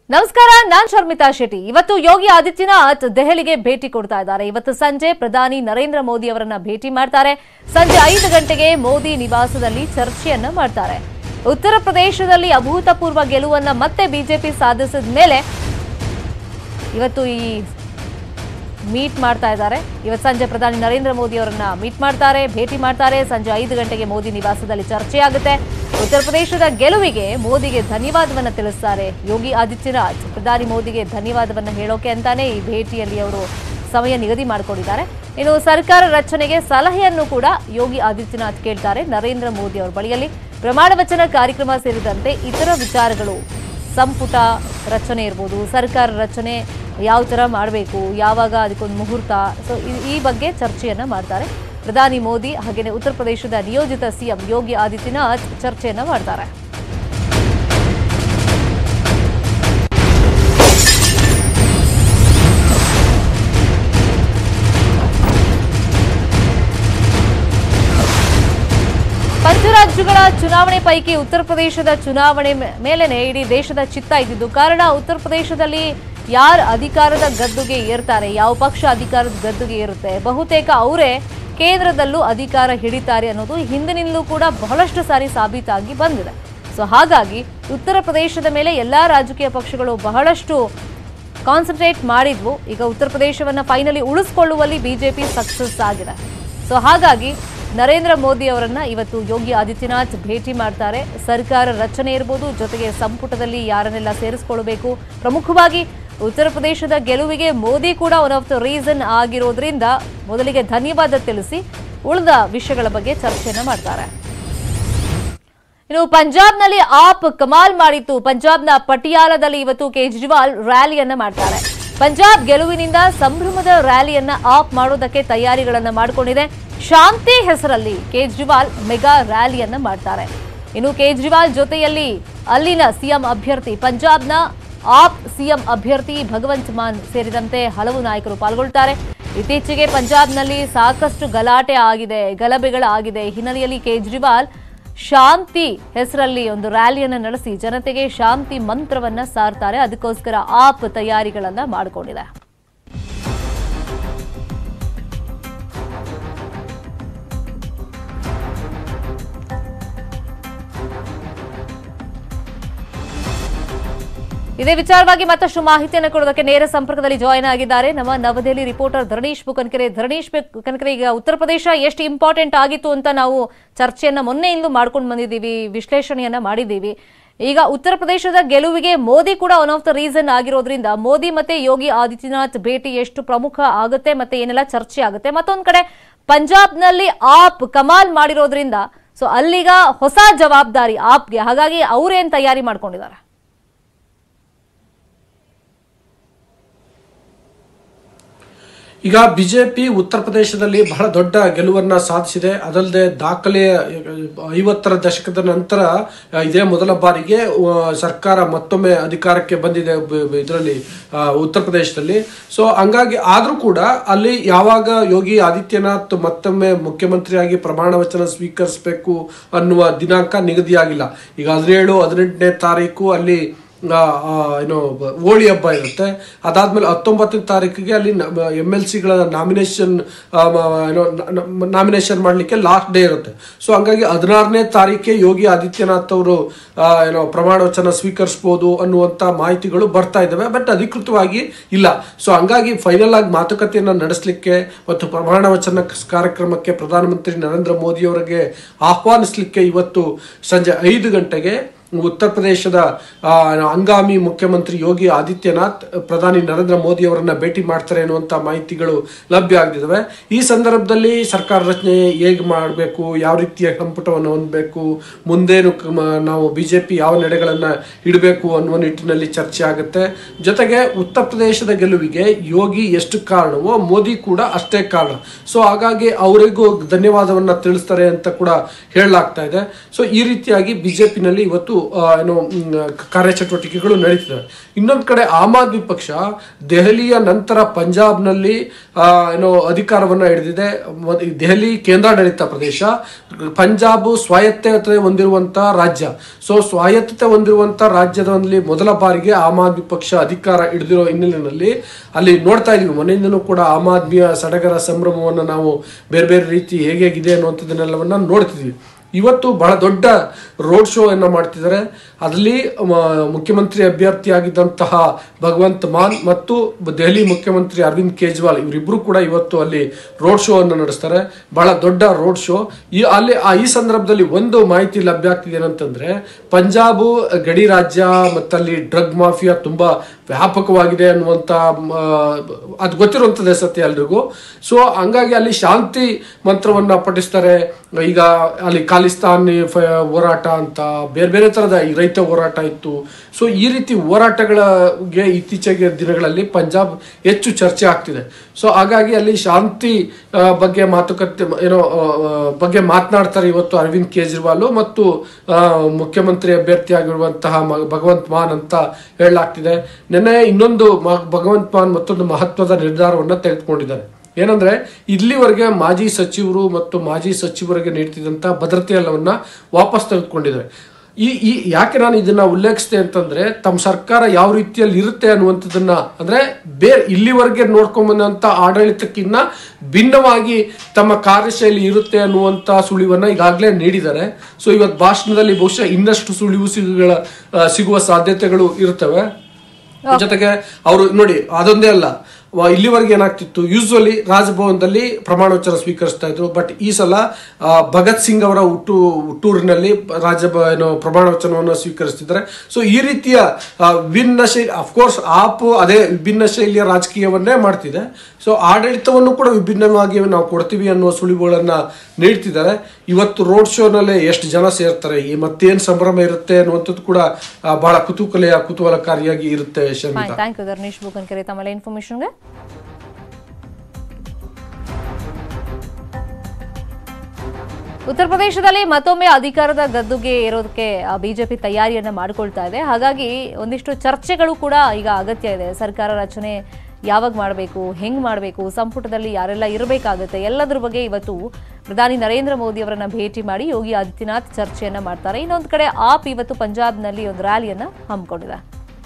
ನಮಸ್ಕಾರ ನಾನ್ ಶರ್ಮಿತಾ ಶೆಟ್ಟಿ ಇವತ್ತು ಯೋಗಿ ಆದಿತ್ಯನಾಥ್ ದೆಹಲಿಗೆ ಭೇಟಿ ಕೊಡ್ತಾ ಇದ್ದಾರೆ ಇವತ್ತು ಸಂಜೆ ಪ್ರಧಾನಿ ನರೇಂದ್ರ ಮೋದಿ ಅವರನ್ನ ಭೇಟಿ ಮಾಡ್ತಾರೆ ಸಂಜೆ ಐದು ಗಂಟೆಗೆ ಮೋದಿ ನಿವಾಸದಲ್ಲಿ ಚರ್ಚೆಯನ್ನ ಮಾಡ್ತಾರೆ ಉತ್ತರ ಪ್ರದೇಶದಲ್ಲಿ ಅಭೂತಪೂರ್ವ ಗೆಲುವನ್ನ ಮತ್ತೆ ಬಿಜೆಪಿ ಸಾಧಿಸಿದ ಮೇಲೆ ಇವತ್ತು ಈ ಮೀಟ್ ಮಾಡ್ತಾ ಇದ್ದಾರೆ ಇವತ್ತು ಸಂಜೆ ಪ್ರಧಾನಿ ನರೇಂದ್ರ ಮೋದಿ ಅವರನ್ನ ಮೀಟ್ ಮಾಡ್ತಾರೆ ಭೇಟಿ ಮಾಡ್ತಾರೆ ಸಂಜೆ ಐದು ಗಂಟೆಗೆ ಮೋದಿ ನಿವಾಸದಲ್ಲಿ ಚರ್ಚೆ ಆಗುತ್ತೆ ಉತ್ತರ ಪ್ರದೇಶದ ಗೆಲುವಿಗೆ ಮೋದಿಗೆ ಧನ್ಯವಾದವನ್ನ ತಿಳಿಸ್ತಾರೆ ಯೋಗಿ ಆದಿತ್ಯನಾಥ್ ಪ್ರಧಾನಿ ಮೋದಿಗೆ ಧನ್ಯವಾದವನ್ನ ಹೇಳೋಕೆ ಅಂತಾನೆ ಈ ಭೇಟಿಯಲ್ಲಿ ಅವರು ಸಮಯ ನಿಗದಿ ಮಾಡಿಕೊಂಡಿದ್ದಾರೆ ಇನ್ನು ಸರ್ಕಾರ ರಚನೆಗೆ ಸಲಹೆಯನ್ನು ಕೂಡ ಯೋಗಿ ಆದಿತ್ಯನಾಥ್ ಕೇಳ್ತಾರೆ ನರೇಂದ್ರ ಮೋದಿ ಅವರ ಬಳಿಯಲ್ಲಿ ಪ್ರಮಾಣ ವಚನ ಕಾರ್ಯಕ್ರಮ ಸೇರಿದಂತೆ ಇತರ ವಿಚಾರಗಳು ಸಂಪುಟ ರಚನೆ ಇರ್ಬೋದು ಸರ್ಕಾರ ರಚನೆ ಯಾವ ಥರ ಮಾಡಬೇಕು ಯಾವಾಗ ಅದಕ್ಕೊಂದು ಮುಹೂರ್ತ ಸೊ ಈ ಬಗ್ಗೆ ಚರ್ಚೆಯನ್ನ ಮಾಡ್ತಾರೆ ಪ್ರಧಾನಿ ಮೋದಿ ಹಾಗೆಯೇ ಉತ್ತರ ಪ್ರದೇಶದ ನಿಯೋಜಿತ ಸಿಎಂ ಯೋಗಿ ಆದಿತ್ಯನಾಥ್ ಚರ್ಚೆಯನ್ನ ಮಾಡ್ತಾರೆ ಪಂಚರಾಜ್ಯಗಳ ಚುನಾವಣೆ ಪೈಕಿ ಉತ್ತರ ಪ್ರದೇಶದ ಚುನಾವಣೆ ಮೇ- ಮೇಲೆನೆ ಇಡೀ ದೇಶದ ಚಿತ್ತ ಇದ್ದಿದ್ದು ಕಾರಣ ಉತ್ತರ ಪ್ರದೇಶದಲ್ಲಿ ಯಾರು ಅಧಿಕಾರದ ಗದ್ದುಗೆ ಏರ್ತಾರೆ ಯಾವ ಪಕ್ಷ ಅಧಿಕಾರದ ಗದ್ದುಗೆ ಏರುತ್ತೆ ಬಹುತೇಕ ಅವರೇ ಕೇಂದ್ರದಲ್ಲೂ ಅಧಿಕಾರ ಹಿಡಿತಾರೆ ಅನ್ನೋದು ಹಿಂದಿನಿಂದಲೂ ಕೂಡ ಬಹಳಷ್ಟು ಸಾರಿ ಸಾಬೀತಾಗಿ ಬಂದಿದೆ ಸೊ ಹಾಗಾಗಿ ಉತ್ತರ ಪ್ರದೇಶದ ಮೇಲೆ ಎಲ್ಲಾ ರಾಜಕೀಯ ಪಕ್ಷಗಳು ಬಹಳಷ್ಟು ಕಾನ್ಸಂಟ್ರೇಟ್ ಮಾಡಿದ್ವು ಈಗ ಉತ್ತರ ಪ್ರದೇಶವನ್ನ ಫೈನಲಿ ಉಳಿಸ್ಕೊಳ್ಳುವಲ್ಲಿ ಬಿಜೆಪಿ ಸಕ್ಸಸ್ ಆಗಿದೆ ಸೊ ಹಾಗಾಗಿ ನರೇಂದ್ರ ಮೋದಿ ಅವರನ್ನ ಇವತ್ತು ಯೋಗಿ ಆದಿತ್ಯನಾಥ್ ಭೇಟಿ ಮಾಡ್ತಾರೆ ಸರ್ಕಾರ ರಚನೆ ಇರ್ಬೋದು ಜೊತೆಗೆ ಸಂಪುಟದಲ್ಲಿ ಯಾರನ್ನೆಲ್ಲ ಸೇರಿಸ್ಕೊಳ್ಬೇಕು ಪ್ರಮುಖವಾಗಿ ಉತ್ತರ ಪ್ರದೇಶದ ಗೆಲುವಿಗೆ ಮೋದಿ ಕೂಡ ಒನ್ ಆಫ್ ದ ರೀಸನ್ ಆಗಿರೋದ್ರಿಂದ ಮೊದಲಿಗೆ ಧನ್ಯವಾದ ತಿಳಿಸಿ ಉಳಿದ ವಿಷಯಗಳ ಬಗ್ಗೆ ಚರ್ಚೆಯನ್ನ ಮಾಡ್ತಾರೆ ಇನ್ನು ಪಂಜಾಬ್ನಲ್ಲಿ ಆಪ್ ಕಮಾಲ್ ಮಾಡಿತ್ತು ಪಂಜಾಬ್ನ ಪಟಿಯಾಲದಲ್ಲಿ ಇವತ್ತು ಕೇಜ್ರಿವಾಲ್ ರ್ಯಾಲಿಯನ್ನ ಮಾಡ್ತಾರೆ ಪಂಜಾಬ್ ಗೆಲುವಿನಿಂದ ಸಂಭ್ರಮದ ರ್ಯಾಲಿಯನ್ನ ಆಪ್ ಮಾಡೋದಕ್ಕೆ ತಯಾರಿಗಳನ್ನ ಮಾಡಿಕೊಂಡಿದೆ ಶಾಂತಿ ಹೆಸರಲ್ಲಿ ಕೇಜ್ರಿವಾಲ್ ಮೆಗಾ ರ್ಯಾಲಿಯನ್ನ ಮಾಡ್ತಾರೆ ಇನ್ನು ಕೇಜ್ರಿವಾಲ್ ಜೊತೆಯಲ್ಲಿ ಅಲ್ಲಿನ ಸಿಎಂ ಅಭ್ಯರ್ಥಿ ಪಂಜಾಬ್ನ ಆಪ್ ಸಿಎಂ ಅಭ್ಯರ್ಥಿ ಭಗವಂತ್ ಮಾನ್ ಸೇರಿದಂತೆ ಹಲವು ನಾಯಕರು ಪಾಲ್ಗೊಳ್ತಾರೆ ಇತ್ತೀಚೆಗೆ ಪಂಜಾಬ್ನಲ್ಲಿ ಸಾಕಷ್ಟು ಗಲಾಟೆ ಆಗಿದೆ ಗಲಭೆಗಳಾಗಿದೆ ಈ ಹಿನ್ನೆಲೆಯಲ್ಲಿ ಕೇಜ್ರಿವಾಲ್ ಶಾಂತಿ ಹೆಸರಲ್ಲಿ ಒಂದು ರ್ಯಾಲಿಯನ್ನ ನಡೆಸಿ ಜನತೆಗೆ ಶಾಂತಿ ಮಂತ್ರವನ್ನ ಸಾರ್ತಾರೆ ಅದಕ್ಕೋಸ್ಕರ ಆಪ್ ತಯಾರಿಗಳನ್ನ ಮಾಡಿಕೊಂಡಿದೆ ಇದೇ ವಿಚಾರವಾಗಿ ಮತ್ತಷ್ಟು ಮಾಹಿತಿಯನ್ನು ಕೊಡೋದಕ್ಕೆ ನೇರ ಸಂಪರ್ಕದಲ್ಲಿ ಜಾಯಿನ್ ಆಗಿದ್ದಾರೆ ನಮ್ಮ ನವದೆಹಲಿ ರಿಪೋರ್ಟರ್ ಧರಣೀಶ್ ಬುಕನ್ಕೆರೆ ಧರಣೀಶ್ ಬುಕನ್ಕೆರೆ ಈಗ ಉತ್ತರ ಪ್ರದೇಶ ಎಷ್ಟು ಇಂಪಾರ್ಟೆಂಟ್ ಆಗಿತ್ತು ಅಂತ ನಾವು ಚರ್ಚೆಯನ್ನ ಮೊನ್ನೆಯಿಂದಲೂ ಮಾಡ್ಕೊಂಡು ಬಂದಿದ್ದೀವಿ ವಿಶ್ಲೇಷಣೆಯನ್ನ ಮಾಡಿದ್ದೀವಿ ಈಗ ಉತ್ತರ ಪ್ರದೇಶದ ಗೆಲುವಿಗೆ ಮೋದಿ ಕೂಡ ಒನ್ ಆಫ್ ದ ರೀಸನ್ ಆಗಿರೋದ್ರಿಂದ ಮೋದಿ ಮತ್ತೆ ಯೋಗಿ ಆದಿತ್ಯನಾಥ್ ಭೇಟಿ ಎಷ್ಟು ಪ್ರಮುಖ ಆಗುತ್ತೆ ಮತ್ತೆ ಏನೆಲ್ಲ ಚರ್ಚೆ ಆಗುತ್ತೆ ಮತ್ತೊಂದ್ ಕಡೆ ಪಂಜಾಬ್ನಲ್ಲಿ ಆಪ್ ಕಮಾಲ್ ಮಾಡಿರೋದ್ರಿಂದ ಸೊ ಅಲ್ಲಿಗ ಹೊಸ ಜವಾಬ್ದಾರಿ ಆಪ್ಗೆ ಹಾಗಾಗಿ ಅವ್ರೇನ್ ತಯಾರಿ ಮಾಡ್ಕೊಂಡಿದ್ದಾರೆ ಈಗ ಬಿಜೆಪಿ ಉತ್ತರ ಪ್ರದೇಶದಲ್ಲಿ ಬಹಳ ದೊಡ್ಡ ಗೆಲುವನ್ನ ಸಾಧಿಸಿದೆ ಅದಲ್ಲದೆ ದಾಖಲೆ ಐವತ್ತರ ದಶಕದ ನಂತರ ಆ, ಇದೇ ಮೊದಲ ಬಾರಿಗೆ ಆ, ಸರ್ಕಾರ ಮತ್ತೊಮ್ಮೆ ಅಧಿಕಾರಕ್ಕೆ ಬಂದಿದೆ ಇದರಲ್ಲಿ ಉತ್ತರ ಪ್ರದೇಶದಲ್ಲಿ ಸೊ ಹಂಗಾಗಿ ಆದರೂ ಕೂಡ ಅಲ್ಲಿ ಯಾವಾಗ ಯೋಗಿ ಆದಿತ್ಯನಾಥ್ ಮತ್ತೊಮ್ಮೆ ಮುಖ್ಯಮಂತ್ರಿಯಾಗಿ ಪ್ರಮಾಣ ವಚನ ಸ್ವೀಕರಿಸಬೇಕು ಅನ್ನುವ ದಿನಾಂಕ ನಿಗದಿಯಾಗಿಲ್ಲ ಈಗ ಹದಿನೇಳು ಹದಿನೆಂಟನೇ ತಾರೀಕು ಅಲ್ಲಿ ಆ, ಆ, ಏನು ಬ- ಹೋಳಿ ಹಬ್ಬ ಇರುತ್ತೆ ಅದಾದ್ಮೇಲೆ ಹತ್ತೊಂಬತ್ತನೇ ತಾರೀಕಿಗೆ ಅಲ್ಲಿ ಎಮ್ ಎಲ್ ಸಿಗಳ ನಾಮಿನೇಷನ್ ಏನೋ ನಾಮಿನೇಷನ್ ಮಾಡಲಿಕ್ಕೆ ಲಾಸ್ಟ್ ಡೇ ಇರುತ್ತೆ ಸೊ ಹಂಗಾಗಿ ಹದಿನಾರನೇ ತಾರೀಕೆ ಯೋಗಿ ಆದಿತ್ಯನಾಥ್ ಅವರು ಆ, ಏನೋ ಪ್ರಮಾಣ ವಚನ ಸ್ವೀಕರಿಸ್ಬೋದು ಅನ್ನುವಂಥ ಮಾಹಿತಿಗಳು ಬರ್ತಾ ಇದ್ದಾವೆ ಬಟ್ ಅಧಿಕೃತವಾಗಿ ಇಲ್ಲ ಸೊ ಹಂಗಾಗಿ ಫೈನಲ್ ಆಗಿ ಮಾತುಕತೆಯನ್ನು ನಡೆಸಲಿಕ್ಕೆ ಮತ್ತು ಪ್ರಮಾಣ ವಚನ ಕಾರ್ಯಕ್ರಮಕ್ಕೆ ಪ್ರಧಾನಮಂತ್ರಿ ನರೇಂದ್ರ ಮೋದಿ ಅವರಿಗೆ ಆಹ್ವಾನಿಸಲಿಕ್ಕೆ ಇವತ್ತು ಸಂಜೆ ಐದು ಗಂಟೆಗೆ ಉತ್ತರ ಪ್ರದೇಶದ ಆ, ಹಂಗಾಮಿ ಮುಖ್ಯಮಂತ್ರಿ ಯೋಗಿ ಆದಿತ್ಯನಾಥ್ ಪ್ರಧಾನಿ ನರೇಂದ್ರ ಮೋದಿ ಅವರನ್ನ ಭೇಟಿ ಮಾಡ್ತಾರೆ ಅನ್ನುವಂಥ ಮಾಹಿತಿಗಳು ಲಭ್ಯ ಆಗಿದ್ದಾವೆ ಈ ಸಂದರ್ಭದಲ್ಲಿ ಸರ್ಕಾರ ರಚನೆ ಹೇಗೆ ಮಾಡಬೇಕು ಯಾವ ರೀತಿಯ ಸಂಪುಟವನ್ನು ಹೊಂದಬೇಕು ಮುಂದೇನು ಕ- ಮ- ನಾವು ಬಿಜೆಪಿ ಯಾವ ನಡೆಗಳನ್ನ ಇಡಬೇಕು ಅನ್ನುವ ನಿಟ್ಟಿನಲ್ಲಿ ಚರ್ಚೆ ಆಗುತ್ತೆ ಜೊತೆಗೆ ಉತ್ತರ ಪ್ರದೇಶದ ಗೆಲುವಿಗೆ ಯೋಗಿ ಎಷ್ಟು ಕಾರಣವೋ ಮೋದಿ ಕೂಡ ಅಷ್ಟೇ ಕಾರಣ ಸೊ ಹಾಗಾಗಿ ಅವರಿಗೂ ಧನ್ಯವಾದವನ್ನ ತಿಳಿಸ್ತಾರೆ ಅಂತ ಕೂಡ ಹೇಳಲಾಗ್ತಾ ಇದೆ ಸೊ ಈ ರೀತಿಯಾಗಿ ಬಿಜೆಪಿನಲ್ಲಿ ಇವತ್ತು ಆ, ಏನು ಮ್, ಕಾರ್ಯಚಟುವಟಿಕೆಗಳು ನಡೀತಿದೆ ಇನ್ನೊಂದು ಕಡೆ ಆಮ್ ಆದ್ಮಿ ಪಕ್ಷ ದೆಹಲಿಯ ನಂತರ ಪಂಜಾಬ್ನಲ್ಲಿ ಆ, ಏನು ಅಧಿಕಾರವನ್ನ ಹಿಡಿದಿದೆ ಮ- ಈ ದೆಹಲಿ ಕೇಂದ್ರಾಡಳಿತ ಪ್ರದೇಶ ಪಂಜಾಬ್ ಸ್ವಾಯತ್ತತೆ ಹೊಂದಿರುವಂತ ರಾಜ್ಯ ಸೊ ಸ್ವಾಯತ್ತತೆ ಹೊಂದಿರುವಂತ ರಾಜ್ಯದಲ್ಲಿ ಮೊದಲ ಬಾರಿಗೆ ಆಮ್ ಆದ್ಮಿ ಪಕ್ಷ ಅಧಿಕಾರ ಹಿಡಿದಿರೋ ಹಿನ್ನೆಲೆಯಲ್ಲಿ ಅಲ್ಲಿ ನೋಡ್ತಾ ಇದೀವಿ ಮನೆಯಿಂದನೂ ಕೂಡ ಆಮ್ ಆದ್ಮಿಯ ಸಡಗರ ಸಂಭ್ರಮವನ್ನು ನಾವು ಬೇರೆ ಬೇರೆ ರೀತಿ ಹೇಗೆ ಹೇಗಿದೆ ಅನ್ನುವಂಥದ್ದನ್ನೆಲ್ಲವನ್ನ ನೋಡ್ತಿದ್ವಿ ಇವತ್ತು ಬಹಳ ದೊಡ್ಡ ರೋಡ್ ಶೋ ಅನ್ನ ಮಾಡ್ತಿದ್ದಾರೆ ಅದರಲ್ಲಿ ಮ, ಮುಖ್ಯಮಂತ್ರಿ ಅಭ್ಯರ್ಥಿಯಾಗಿದ್ದಂತಹ ಭಗವಂತ್ ಮಾನ್ ಮತ್ತು ದೆಹಲಿ ಮುಖ್ಯಮಂತ್ರಿ ಅರವಿಂದ್ ಕೇಜ್ರಿವಾಲ್ ಇವರಿಬ್ಬರು ಕೂಡ ಇವತ್ತು ಅಲ್ಲಿ ರೋಡ್ ಶೋ ಅನ್ನು ನಡೆಸ್ತಾರೆ ಬಹಳ ದೊಡ್ಡ ರೋಡ್ ಶೋ ಈ ಅಲ್ಲಿ ಆ ಈ ಸಂದರ್ಭದಲ್ಲಿ ಒಂದು ಮಾಹಿತಿ ಲಭ್ಯ ಆಗ್ತಿದೆ ಏನಂತಂದ್ರೆ ಪಂಜಾಬ್ ಗಡಿ ರಾಜ್ಯ ಮತ್ತಲ್ಲಿ ಡ್ರಗ್ ಮಾಫಿಯಾ ತುಂಬಾ ವ್ಯಾಪಕವಾಗಿದೆ ಅನ್ನುವಂತ ಮ, ಅದು ಗೊತ್ತಿರುವಂಥದ್ದೇ ಸತ್ಯ ಎಲ್ರಿಗೂ ಸೊ ಹಂಗಾಗಿ ಅಲ್ಲಿ ಶಾಂತಿ ಮಂತ್ರವನ್ನ ಪಠಿಸ್ತಾರೆ ಈಗ ಅಲ್ಲಿ ಖಾಲಿಸ್ತಾನ್ ಫ- ಹೋರಾಟ ಅಂತ ಬೇರೆ ಬೇರೆ ತರದ ಈ ರೈತ ಹೋರಾಟ ಇತ್ತು ಸೊ ಈ ರೀತಿ ಹೋರಾಟಗಳಿಗೆ ಇತ್ತೀಚೆಗೆ ದಿನಗಳಲ್ಲಿ ಪಂಜಾಬ್ ಹೆಚ್ಚು ಚರ್ಚೆ ಆಗ್ತಿದೆ ಸೊ ಹಾಗಾಗಿ ಅಲ್ಲಿ ಶಾಂತಿ ಆ, ಬಗ್ಗೆ ಮಾತುಕತೆ ಏನೋ ಆ, ಆ, ಬಗ್ಗೆ ಮಾತನಾಡ್ತಾರೆ ಇವತ್ತು ಅರವಿಂದ್ ಕೇಜ್ರಿವಾಲ್ ಮತ್ತು ಆ, ಮುಖ್ಯಮಂತ್ರಿ ಅಭ್ಯರ್ಥಿಯಾಗಿರುವಂತಹ ಮ- ಭಗವಂತ್ ಮಾನ್ ಅಂತ ಹೇಳಲಾಗ್ತಿದೆ ನಿನ್ನೆ ಇನ್ನೊಂದು ಮ- ಭಗವಂತ್ ಮಾನ್ ಮತ್ತೊಂದು ಮಹತ್ವದ ನಿರ್ಧಾರವನ್ನ ತೆಗೆದುಕೊಂಡಿದ್ದಾರೆ ಏನಂದ್ರೆ ಇಲ್ಲಿವರೆಗೆ ಮಾಜಿ ಸಚಿವರು ಮತ್ತು ಮಾಜಿ ಸಚಿವರಿಗೆ ನೀಡ್ತಿದ್ದಂತ ಭದ್ರತೆ ಎಲ್ಲವನ್ನ ವಾಪಸ್ ತೆಗೆದುಕೊಂಡಿದ್ದಾರೆ ಈ ಈ ಯಾಕೆ ನಾನು ಇದನ್ನ ಉಲ್ಲೇಖಿಸಿದೆ ಅಂತಂದ್ರೆ ತಮ್ಮ ಸರ್ಕಾರ ಯಾವ ರೀತಿಯಲ್ಲಿ ಇರುತ್ತೆ ಅನ್ನುವಂಥದ್ದನ್ನ ಅಂದ್ರೆ ಬೇರೆ ಇಲ್ಲಿವರೆಗೆ ನೋಡ್ಕೊಂಬಂದಂತ ಆಡಳಿತಕ್ಕಿನ್ನ ಭಿನ್ನವಾಗಿ ತಮ್ಮ ಕಾರ್ಯಶೈಲಿ ಇರುತ್ತೆ ಅನ್ನುವಂತ ಸುಳಿವನ್ನ ಈಗಾಗಲೇ ನೀಡಿದ್ದಾರೆ ಸೊ ಇವತ್ತು ಭಾಷಣದಲ್ಲಿ ಬಹುಶಃ ಇನ್ನಷ್ಟು ಸುಳಿವು ಸಿಗುಗಳ ಆ, ಸಿಗುವ ಸಾಧ್ಯತೆಗಳು ಇರ್ತವೆ ಜೊತೆಗೆ ಅವರು ನೋಡಿ ಅದೊಂದೇ ಅಲ್ಲ ವ- ಇಲ್ಲಿವರೆಗೆ ಏನಾಗ್ತಿತ್ತು ಯೂಸ್ವಲಿ ರಾಜಭವನದಲ್ಲಿ ಪ್ರಮಾಣ ವಚನ ಸ್ವೀಕರಿಸ್ತಾ ಇದ್ರು ಬಟ್ ಈ ಸಲ ಆ, ಭಗತ್ ಸಿಂಗ್ ಅವರ ಹುಟ್ಟು ಹುಟ್ಟೂರಿನಲ್ಲಿ ರಾಜ ಏನು ಪ್ರಮಾಣ ವಚನವನ್ನು ಸ್ವೀಕರಿಸ್ತಿದ್ದಾರೆ ಸೊ ಈ ರೀತಿಯ ಆ, ವಿಭಿನ್ನ ಶೈಲಿ ಅಫ್ಕೋರ್ಸ್ ಆಪ್ ಅದೇ ವಿಭಿನ್ನ ಶೈಲಿಯ ರಾಜಕೀಯವನ್ನೇ ಮಾಡ್ತಿದೆ ಸೊ ಆಡಳಿತವನ್ನು ಕೂಡ ವಿಭಿನ್ನವಾಗಿ ನಾವು ಕೊಡ್ತೀವಿ ಅನ್ನುವ ಸುಳಿವುಗಳನ್ನ ನೀಡ್ತಿದ್ದಾರೆ ಇವತ್ತು ರೋಡ್ ಶೋನಲ್ಲಿ ಎಷ್ಟು ಜನ ಸೇರ್ತಾರೆ ಈ ಮತ್ತೇನು ಸಂಭ್ರಮ ಇರುತ್ತೆ ಅನ್ನುವಂಥದ್ದು ಕೂಡ ಆ, ಬಹಳ ಕುತೂಹಲೆಯ ಕುತೂಹಲಕಾರಿಯಾಗಿ ಇರುತ್ತೆ ಶರ್ಮಿತಾ ಥ್ಯಾಂಕ್ ಯು ಧರ್ನೀಶ್ ಬುಕನ್ಕೆರೆ ತಮ್ಮೆಲ್ಲ ಇನ್ಫಾರ್ಮೇಶನ್ಗೆ ಉತ್ತರ ಪ್ರದೇಶದಲ್ಲಿ ಮತ್ತೊಮ್ಮೆ ಅಧಿಕಾರದ ಗದ್ದುಗೆ ಏರೋದಕ್ಕೆ ಆ, ಬಿಜೆಪಿ ತಯಾರಿಯನ್ನ ಮಾಡಿಕೊಳ್ತಾ ಇದೆ ಹಾಗಾಗಿ ಒಂದಿಷ್ಟು ಚರ್ಚೆಗಳು ಕೂಡ ಈಗ ಅಗತ್ಯ ಇದೆ ಸರ್ಕಾರ ರಚನೆ ಯಾವಾಗ ಮಾಡಬೇಕು ಹೆಂಗ್ ಮಾಡಬೇಕು ಸಂಪುಟದಲ್ಲಿ ಯಾರೆಲ್ಲ ಇರಬೇಕಾಗುತ್ತೆ ಎಲ್ಲದ್ರ ಬಗ್ಗೆ ಇವತ್ತು ಪ್ರಧಾನಿ ನರೇಂದ್ರ ಮೋದಿ ಅವರನ್ನ ಭೇಟಿ ಮಾಡಿ ಯೋಗಿ ಆದಿತ್ಯನಾಥ್ ಚರ್ಚೆಯನ್ನ ಮಾಡ್ತಾರೆ ಇನ್ನೊಂದು ಕಡೆ ಆಪ್ ಇವತ್ತು ಪಂಜಾಬ್ನಲ್ಲಿ ಒಂದು ರ್ಯಾಲಿಯನ್ನ ಹಮ್ಮಿಕೊಂಡಿದೆ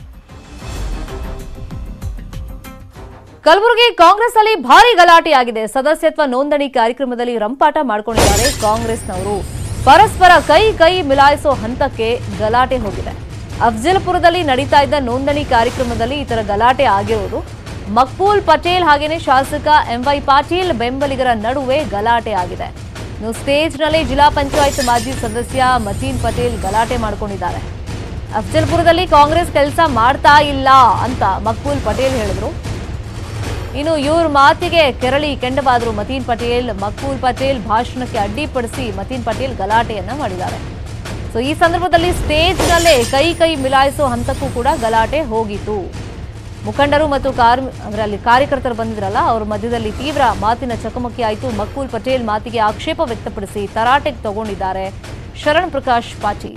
ಕಲಬುರಗಿ ಕಾಂಗ್ರೆಸ್ ಅಲ್ಲಿ ಭಾರಿ ಗಲಾಟೆ ಆಗಿದೆ ಸದಸ್ಯತ್ವ ನೋಂದಣಿ ಕಾರ್ಯಕ್ರಮದಲ್ಲಿ ರಂಪಾಟ ಮಾಡ್ಕೊಂಡಿದ್ದಾರೆ ಕಾಂಗ್ರೆಸ್ನವರು ಪರಸ್ಪರ ಕೈ ಕೈ ಮಿಲಾಯಿಸೋ ಹಂತಕ್ಕೆ ಗಲಾಟೆ ಹೋಗಿದೆ ಅಫ್ಜಲ್ಪುರದಲ್ಲಿ ನಡೀತಾ ಇದ್ದ ನೋಂದಣಿ ಕಾರ್ಯಕ್ರಮದಲ್ಲಿ ಈ ತರ ಗಲಾಟೆ ಆಗಿರೋದು ಮಕ್ಬೂಲ್ ಪಟೇಲ್ ಹಾಗೇನೆ ಶಾಸಕ ಎಂವೈ ಪಾಟೀಲ್ ಬೆಂಬಲಿಗರ ನಡುವೆ ಗಲಾಟೆ ಆಗಿದೆ ಇನ್ನು ಸ್ಟೇಜ್ನಲ್ಲಿ ಜಿಲ್ಲಾ ಪಂಚಾಯತ್ ಮಾಜಿ ಸದಸ್ಯ ಮತೀನ್ ಪಟೇಲ್ ಗಲಾಟೆ ಮಾಡ್ಕೊಂಡಿದ್ದಾರೆ ಅಫ್ಜಲ್ಪುರದಲ್ಲಿ ಕಾಂಗ್ರೆಸ್ ಕೆಲಸ ಮಾಡ್ತಾ ಇಲ್ಲ ಅಂತ ಮಕ್ಬೂಲ್ ಪಟೇಲ್ ಹೇಳಿದ್ರು ಇನ್ನು ಇವ್ರ ಮಾತಿಗೆ ಕೆರಳಿ ಕೆಂಡವಾದ್ರು ಮತೀನ್ ಪಟೇಲ್ ಮಕ್ಬೂಲ್ ಪಟೇಲ್ ಭಾಷಣಕ್ಕೆ ಅಡ್ಡಿಪಡಿಸಿ ಮತೀನ್ ಪಟೇಲ್ ಗಲಾಟೆಯನ್ನ ಮಾಡಿದ್ದಾರೆ ಸೊ ಈ ಸಂದರ್ಭದಲ್ಲಿ ಸ್ಟೇಜ್ನಲ್ಲೇ ಕೈ ಕೈ ಮಿಲಾಯಿಸೋ ಹಂತಕ್ಕೂ ಕೂಡ ಗಲಾಟೆ ಹೋಗಿತು ಮುಖಂಡರು ಮತ್ತು ಕಾರ್ಮಿ ಅಂದ್ರೆ ಅಲ್ಲಿ ಕಾರ್ಯಕರ್ತರು ಬಂದಿದ್ರಲ್ಲ ಅವ್ರ ಮಧ್ಯದಲ್ಲಿ ತೀವ್ರ ಮಾತಿನ ಚಕಮಕಿ ಆಯಿತು ಮಕ್ಬೂಲ್ ಪಟೇಲ್ ಮಾತಿಗೆ ಆಕ್ಷೇಪ ವ್ಯಕ್ತಪಡಿಸಿ ತರಾಟೆಗೆ ತಗೊಂಡಿದ್ದಾರೆ ಶರಣ್ ಪ್ರಕಾಶ್ ಪಾಟೀಲ್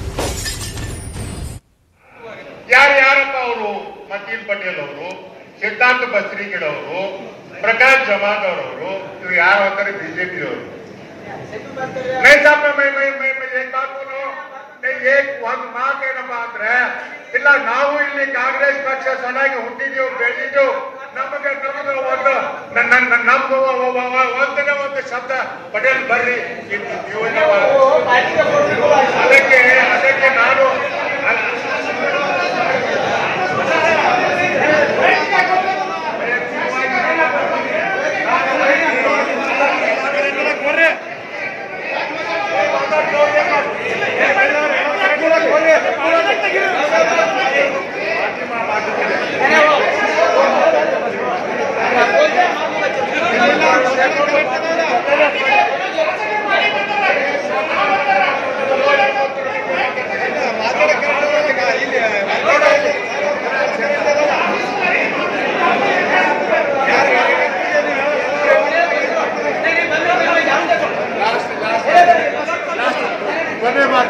ಯಾರು ಯಾರಪ್ಪ ಅವರು ಮತೀನ್ ಪಟೇಲ್ ಅವರು ಸಿದ್ಧಾಂತ ಬಸ್ರಿಗಿಡ್ ಅವರು ಪ್ರಕಾಶ್ ಜಮಾದಾರ್ ಅವರು ಇವ್ರು ಯಾರು ಅಂತಾರೆ ಬಿಜೆಪಿ ಅವರು नहीं साहब मैं मैं मैं मैं मैं एक बात बोलो नहीं एक ಒಂದು ಮಾತು ಏನಪ್ಪ ಅಂದ್ರೆ ಇಲ್ಲ ನಾವು ಇಲ್ಲಿ ಕಾಂಗ್ರೆಸ್ ಪಕ್ಷ ಚೆನ್ನಾಗಿ ಹುಟ್ಟಿದೀವಿ ಬೆಳೆದಿದ್ದೆವು ನಮಗೆ ನಮಗೆ ಒಂದು ನನ್ನ ನನ್ನ- ನಮ್ದು ಒ- ಒ- ಒ- ಒಂದನೇ ಒಂದು ಶಬ್ದ ಪಟೇಲ್ ಬರ್ರಿ ಇದು ನೀವು ನೀವು- ಅದಕ್ಕೆ ಅದಕ್ಕೆ ನಾನು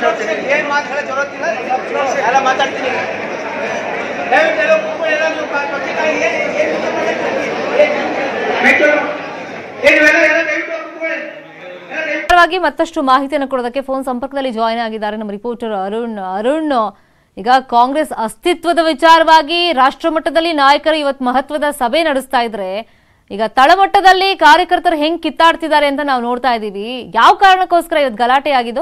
ಏನ್ ಮಾತು ಹೇಳೋ ಜರುರತ್ತಿಲ್ಲ ಎಲ್ಲ ಮಾತಾಡ್ತೀನಿ ದಯವಿಟ್ಟು ಎಲ್ಲ ಕೂತ್ಕೊಳ್ಳಿ, ಎಲ್ಲ ನೀವು ಪಾ- ಪತ್ರಿಕಾಗಿ ಏನ್- ಏನ್ ವಿಚಾರ ಮಾತಾಡ್ತೀರಿ? ಏನ್- ಆಯ್ತು. ಏನ್ ಇವೆಲ್ಲ ಎಲ್ಲ ದಯವಿಟ್ಟು ಕೂತ್ಕೊಳ್ಳಿ. ಎಲ್ಲ ದಯವಿಟ್ಟು ವಿಚಾರವಾಗಿ ಮತ್ತಷ್ಟು ಮಾಹಿತಿಯನ್ನು ಕೊಡೋದಕ್ಕೆ ಫೋನ್ ಸಂಪರ್ಕದಲ್ಲಿ ಜಾಯ್ನ್ ಆಗಿದ್ದಾರೆ ನಮ್ಮ ರಿಪೋರ್ಟರ್ ಅರುಣ್ ಅರುಣ್ ಈಗ ಕಾಂಗ್ರೆಸ್ ಅಸ್ತಿತ್ವದ ವಿಚಾರವಾಗಿ ರಾಷ್ಟ್ರ ಮಟ್ಟದಲ್ಲಿ ನಾಯಕರು ಇವತ್ತು ಮಹತ್ವದ ಸಭೆ ನಡೆಸ್ತಾ ಇದ್ರೆ ಈಗ ತಳಮಟ್ಟದಲ್ಲಿ ಕಾರ್ಯಕರ್ತರು ಹೆಂಗ್ ಕಿತ್ತಾಡ್ತಿದ್ದಾರೆ ಅಂತ ನಾವು ನೋಡ್ತಾ ಇದ್ದೀವಿ ಯಾವ ಕಾರಣಕ್ಕೋಸ್ಕರ ಇವತ್ತು ಗಲಾಟೆ ಆಗಿದ್ದು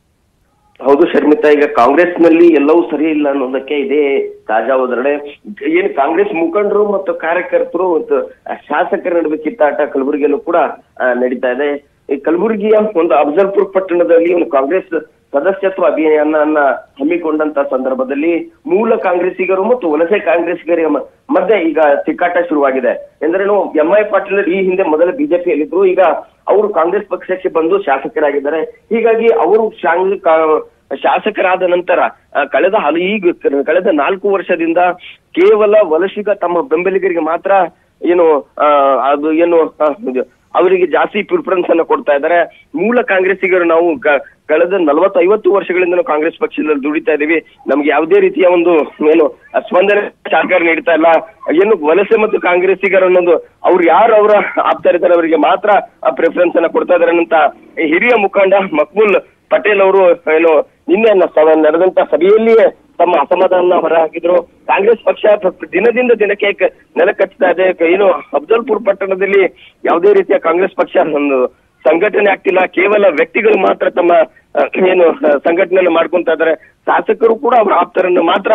ಹೌದು ಶರ್ಮಿತಾ ಈಗ ಕಾಂಗ್ರೆಸ್ ನಲ್ಲಿ ಎಲ್ಲವೂ ಸರಿ ಇಲ್ಲ ಅನ್ನೋದಕ್ಕೆ ಇದೇ ತಾಜಾ ಉದಾಹರಣೆ ಏನು ಕಾಂಗ್ರೆಸ್ ಮುಖಂಡರು ಮತ್ತು ಕಾರ್ಯಕರ್ತರು ಮತ್ತು ಶಾಸಕರ ನಡುವೆ ಕಿತ್ತಾಟ ಕಲಬುರಗಿಯಲ್ಲೂ ಕೂಡ ಆ, ನಡೀತಾ ಇದೆ ಈ ಕಲಬುರಗಿಯ ಒಂದು ಅಫಜಲ್ಪುರ್ ಪಟ್ಟಣದಲ್ಲಿ ಒಂದು ಕಾಂಗ್ರೆಸ್ ಸದಸ್ಯತ್ವ ಅಭಿಯಾನ ಹಮ್ಮಿಕೊಂಡಂತ ಸಂದರ್ಭದಲ್ಲಿ ಮೂಲ ಕಾಂಗ್ರೆಸ್ಸಿಗರು ಮತ್ತು ವಲಸೆ ಕಾಂಗ್ರೆಸ್ಸಿಗರ ಮ- ಮಧ್ಯೆ ಈಗ ತಿಕ್ಕಾಟ ಶುರುವಾಗಿದೆ ಎಂದ್ರೇನು ಎಂ ಐ ಪಾಟೀಲ್ ಈ ಹಿಂದೆ ಮೊದಲ ಬಿಜೆಪಿಯಲ್ಲಿದ್ರು ಈಗ ಅವರು ಕಾಂಗ್ರೆಸ್ ಪಕ್ಷಕ್ಕೆ ಬಂದು ಶಾಸಕರಾಗಿದ್ದಾರೆ ಹೀಗಾಗಿ ಅವರು ಶಾಂಗ್ ಕಾ- ಶಾಸಕರಾದ ನಂತರ ಆ, ಕಳೆದ ಹಲ ಈಗ ಕಳೆದ ನಾಲ್ಕು ವರ್ಷದಿಂದ ಕೇವಲ ವಲಸಿಗ ತಮ್ಮ ಬೆಂಬಲಿಗರಿಗೆ ಮಾತ್ರ ಏನು ಆ, ಅದು ಏನು ಆ, ಇದು, ಅವರಿಗೆ ಜಾಸ್ತಿ ಪ್ರಿಫರೆನ್ಸ್ ಅನ್ನ ಕೊಡ್ತಾ ಇದ್ದಾರೆ ಮೂಲ ಕಾಂಗ್ರೆಸ್ಸಿಗರು ನಾವು ಕ- ಕಳೆದ ನಲವತ್ತು ಐವತ್ತು ವರ್ಷಗಳಿಂದ ನಾವು ಕಾಂಗ್ರೆಸ್ ಪಕ್ಷದಲ್ಲಿ ದುಡಿತಾ ಇದೀವಿ ನಮ್ಗೆ ಯಾವುದೇ ರೀತಿಯ ಒಂದು ಏನು ಸ್ಪಂದನೆ ಸರ್ಕಾರ ನೀಡ್ತಾ ಇಲ್ಲ ಏನು ವಲಸೆ ಮತ್ತು ಕಾಂಗ್ರೆಸ್ಸಿಗರ ಅನ್ನೋದು ಅವ್ರು ಯಾರು ಅವರ ಆಪ್ತರಿದ್ದಾರೆ ಅವರಿಗೆ ಮಾತ್ರ ಪ್ರಿಫರೆನ್ಸ್ ಅನ್ನ ಕೊಡ್ತಾ ಇದ್ದಾರೆ ಅಂತ ಈ ಹಿರಿಯ ಮುಖಂಡ ಮಕ್ಬುಲ್ ಪಟೇಲ್ ಅವರು ಏನು ನಿನ್ನೆ ನ- ಸ- ನಡೆದಂತ ಸಭೆಯಲ್ಲಿಯೇ ತಮ್ಮ ಅಸಮಾಧಾನ ಹೊರಹಾಕಿದ್ರು ಕಾಂಗ್ರೆಸ್ ಪಕ್ಷ ಪ್ರ- ದಿನದಿಂದ ದಿನಕ್ಕೆ ಕ- ನೆಲಕಚ್ಚುತ್ತಾ ಇದೆ ಕ- ಏನು ಅಫ್ಜಲ್ಪುರ್ ಪಟ್ಟಣದಲ್ಲಿ ಯಾವುದೇ ರೀತಿಯ ಕಾಂಗ್ರೆಸ್ ಪಕ್ಷ ಒಂದು ಸಂಘಟನೆ ಆಗ್ತಿಲ್ಲ ಕೇವಲ ವ್ಯಕ್ತಿಗಳು ಮಾತ್ರ ತಮ್ಮ ಅಹ್, ಏನು ಅಹ್, ಸಂಘಟನೆಯನ್ನು ಮಾಡ್ಕೊಂತ ಇದ್ದಾರೆ ಶಾಸಕರು ಕೂಡ ಅವರ ಆಪ್ತರನ್ನು ಮಾತ್ರ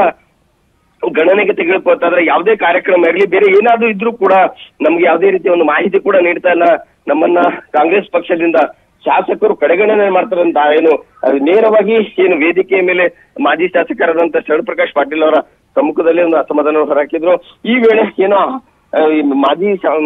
ಗಣನೆಗೆ ತೆಗೆದುಕೊಳ್ತಾ ಇದ್ರೆ ಯಾವುದೇ ಕಾರ್ಯಕ್ರಮ ಇರಲಿ ಬೇರೆ ಏನಾದ್ರೂ ಇದ್ರೂ ಕೂಡ ನಮ್ಗೆ ಯಾವುದೇ ರೀತಿಯ ಒಂದು ಮಾಹಿತಿ ಕೂಡ ನೀಡ್ತಾ ಇಲ್ಲ ನಮ್ಮನ್ನ ಕಾಂಗ್ರೆಸ್ ಪಕ್ಷದಿಂದ ಶಾಸಕರು ಕಡೆಗಣನೆ ಮಾಡ್ತಾರೆ ಅಂತ ಏನು ಅದು ನೇರವಾಗಿ ಏನು ವೇದಿಕೆಯ ಮೇಲೆ ಮಾಜಿ ಶಾಸಕರಾದಂತ ಶರಣಪ್ರಕಾಶ್ ಪಾಟೀಲ್ ಅವರ ಸಮ್ಮುಖದಲ್ಲಿ ಒಂದು ಅಸಮಾಧಾನ ಹೊರಹಾಕಿದ್ರು ಈ ವೇಳೆ ಏನೋ ಆ, ಈ ಮಾಜಿ ಶಾ-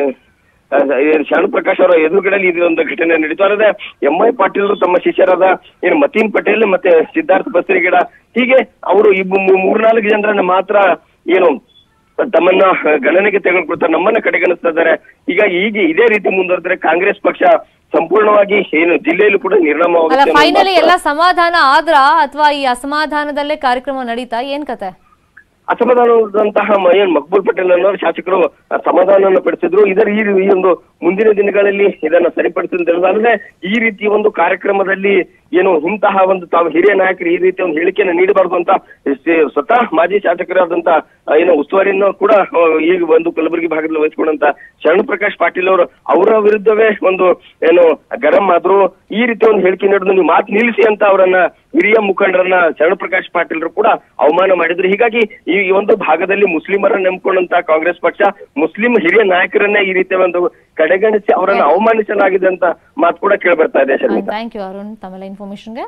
ಆ, ಏನು ಶರಣ್ ಪ್ರಕಾಶ್ ಅವರ ಎದುರುಗಡೆಯಲ್ಲಿ ಇದೊಂದು ಘಟನೆ ನಡೀತು ಅಲ್ಲದೆ ಎಂ ಐ ಪಾಟೀಲ್ ತಮ್ಮ ಶಿಷ್ಯರಾದ ಏನು ಮತೀನ್ ಪಟೇಲ್ ಮತ್ತೆ ಸಿದ್ಧಾರ್ಥ ಬಸ್ರಿಗಿಡ ಹೀಗೆ ಅವರು ಈ ಮೂ- ಮೂರ್ನಾಲ್ಕು ಜನರನ್ನ ಮಾತ್ರ ಏನು ತಮ್ಮನ್ನ ಗಣನೆಗೆ ತೆಗೆದುಕೊಳ್ತಾರೆ ನಮ್ಮನ್ನ ಕಡೆಗಣಿಸ್ತಾ ಇದ್ದಾರೆ ಈಗ ಈಗ ಇದೇ ರೀತಿ ಮುಂದುವರೆದ್ರೆ ಕಾಂಗ್ರೆಸ್ ಪಕ್ಷ ಸಂಪೂರ್ಣವಾಗಿ ಏನು ಜಿಲ್ಲೆಯಲ್ಲೂ ಕೂಡ ಅಲ್ಲ ನಿರ್ಣಾಮವಾಗುತ್ತೆ ಅನ್ನೋ ಫೈನಲಿ ಮಾತು- ಎಲ್ಲ ಸಮಾಧಾನ ಆದ್ರ ಅಥವಾ ಈ ಅಸಮಾಧಾನದಲ್ಲೇ ಕಾರ್ಯಕ್ರಮ ನಡೀತಾ ಏನ್ ಕತೆ ಅಸಮಾಧಾನವಾದಂತಹ ಮ- ಏನ್ ಮಕ್ಬೂಲ್ ಪಟೇಲ್ ಅನ್ನೋರು ಶಾಸಕರು ಆ, ಸಮಾಧಾನವನ್ನು ಪಡಿಸಿದ್ರು ಇದರ ಈ ಈ ಒಂದು ಮುಂದಿನ ದಿನಗಳಲ್ಲಿ ಇದನ್ನ ಸರಿಪಡಿಸಿದ್ರೆ ಈ ರೀತಿ ಒಂದು ಕಾರ್ಯಕ್ರಮದಲ್ಲಿ ಏನು ಇಂತಹ ಒಂದು ತಾವು ಹಿರಿಯ ನಾಯಕರು ಈ ರೀತಿಯ ಒಂದು ಹೇಳಿಕೆಯನ್ನು ನೀಡಬಾರ್ದು ಅಂತ ಶ್ರೀ- ಸ್ವತಃ ಮಾಜಿ ಶಾಸಕರಾದಂತ ಆ, ಏನು ಉಸ್ತುವಾರಿಯನ್ನು ಕೂಡ ಆ, ಈಗ ಒಂದು ಕಲಬುರಗಿ ಭಾಗದಲ್ಲಿ ವಹಿಸಿಕೊಂಡಂತ ಶರಣ ಪ್ರಕಾಶ್ ಪಾಟೀಲ್ ಅವರು ಅವರ ವಿರುದ್ಧವೇ ಒಂದು ಏನು ಗರಂ ಆದ್ರು ಈ ರೀತಿ ಒಂದು ಹೇಳಿಕೆ ನೀಡಿದ್ರು ನೀವು ಮಾತು ನಿಲ್ಲಿಸಿ ಅಂತ ಅವರನ್ನ ಹಿರಿಯ ಮುಖಂಡರನ್ನ ಶರಣ ಪ್ರಕಾಶ್ ಪಾಟೀಲ್ರು ಕೂಡ ಅವಮಾನ ಮಾಡಿದ್ರು ಹೀಗಾಗಿ ಈ ಈ ಒಂದು ಭಾಗದಲ್ಲಿ ಮುಸ್ಲಿಮರನ್ನ ನಂಬಿಕೊಂಡಂತ ಕಾಂಗ್ರೆಸ್ ಪಕ್ಷ ಮುಸ್ಲಿಂ ಹಿರಿಯ ನಾಯಕರನ್ನೇ ಈ ರೀತಿಯ ಒಂದು ಕಡೆಗಣಿಸಿ ಅವರನ್ನ ಅವಮಾನಿಸಲಾಗಿದೆ ಅಂತ ಮಾತು ಕೂಡ ಕೇಳಿ ಬರ್ತಾ ಇದೆ ಶರ್ಮಿತಾ ಥ್ಯಾಂಕ್ ಯು ಅರುಣ್ ತಮ್ಮೆಲ್ಲ ಇನ್ಫಾರ್ಮೇಶನ್ಗೆ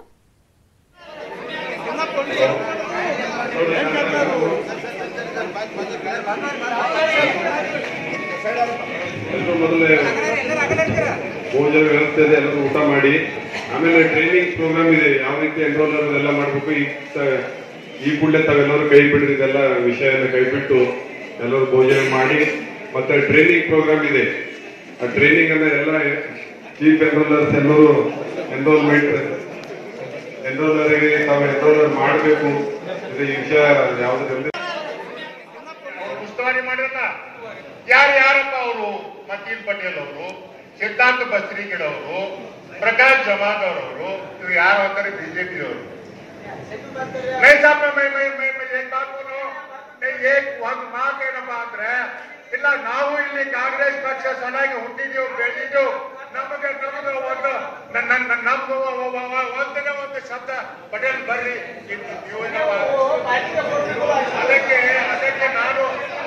ಎಲ್ಲರೂ ಮೊದಲೇ ಭೋಜನ ವ್ಯವಸ್ಥೆ ಇದೆ ಎಲ್ಲರೂ ಊಟ ಮಾಡಿ ಆಮೇಲೆ ಟ್ರೈನಿಂಗ್ ಪ್ರೋಗ್ರಾಮ್ ಇದೆ ಯಾವ ರೀತಿ ಎನ್ರೋಲರ್ ಎಲ್ಲ ಮಾಡಬೇಕು ಈ ತ- ಈ ಕೂಡಲೇ ತಾವೆಲ್ಲರೂ ಕೈ ಬಿಡಿದ ಇದೆಲ್ಲ ವಿಷಯನ ಕೈ ಬಿಟ್ಟು ಎಲ್ಲರೂ ಭೋಜನ ಮಾಡಿ ಮತ್ತೆ ಟ್ರೈನಿಂಗ್ ಪ್ರೋಗ್ರಾಮ್ ಇದೆ ಆ ಟ್ರೈನಿಂಗ್ ಅನ್ನ ಎಲ್ಲ ಚೀಫ್ ಎನ್ರೋಲರ್ಸ್ ಎಲ್ಲರೂ ಎನ್ರೋಲ್ಮೆಂಟ್ ಎನ್ರೋಲರಿಗೆ ತಾವು ಎನ್ರೋಲರ್ ಮಾಡಬೇಕು ಇದು ಈ ವಿಷಯ ಯಾವುದರಲ್ಲಿ ಉಸ್ತುವಾರಿ ಮಾಡಿರಲ್ಲ ಯಾರು ಯಾರಪ್ಪ ಅವರು ಮತೀನ್ ಪಟೇಲ್ ಅವರು ಸಿದ್ಧಾರ್ಥ ಬಸ್ರಿಗಿಡ್ ಅವರು ಪ್ರಕಾಶ್ ಜಮಾದಾರ್ ಅವರು ಇವ್ರು ಯಾರು ಅಂತಾರೆ ಬಿಜೆಪಿ ಅವರು ನೈ ಸಾಬ್ ಮೈ ಮೈ ಮೈ ಮೈ ಏನ್ ಬಾತ್ ಬೋಲೋ ನೈ ಏಕ್ ಒಂದ್ ಮಾತು ಏನಪ್ಪ ಅಂದ್ರೆ ಇಲ್ಲ ನಾವು ಇಲ್ಲಿ ಕಾಂಗ್ರೆಸ್ ಪಕ್ಷ ಚೆನ್ನಾಗಿ ಹುಟ್ಟಿದೀವಿ ಬೆಳೆದಿದ್ದೆವು ನಮಗೆ ನಮಗೆ ಒಂದು ನ- ನ- ನ- ನಮ್ದು ಒ- ಒ- ಒ- ಒಂದನೇ ಒಂದು ಶಬ್ದ ಪಟೇಲ್ ಬರ್ರಿ ಇದು ನೀವು ಏನಪ್ಪ? ಅದಕ್ಕೆ ಅದಕ್ಕೆ ನಾನು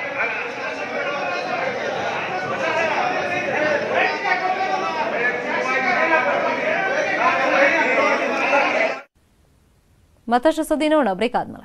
ಮತ್ತಷ್ಟು ಸುದ್ದಿ ನೋಡೋಣ ಬ್ರೇಕ್ ಆದ್ಮೇಲೆ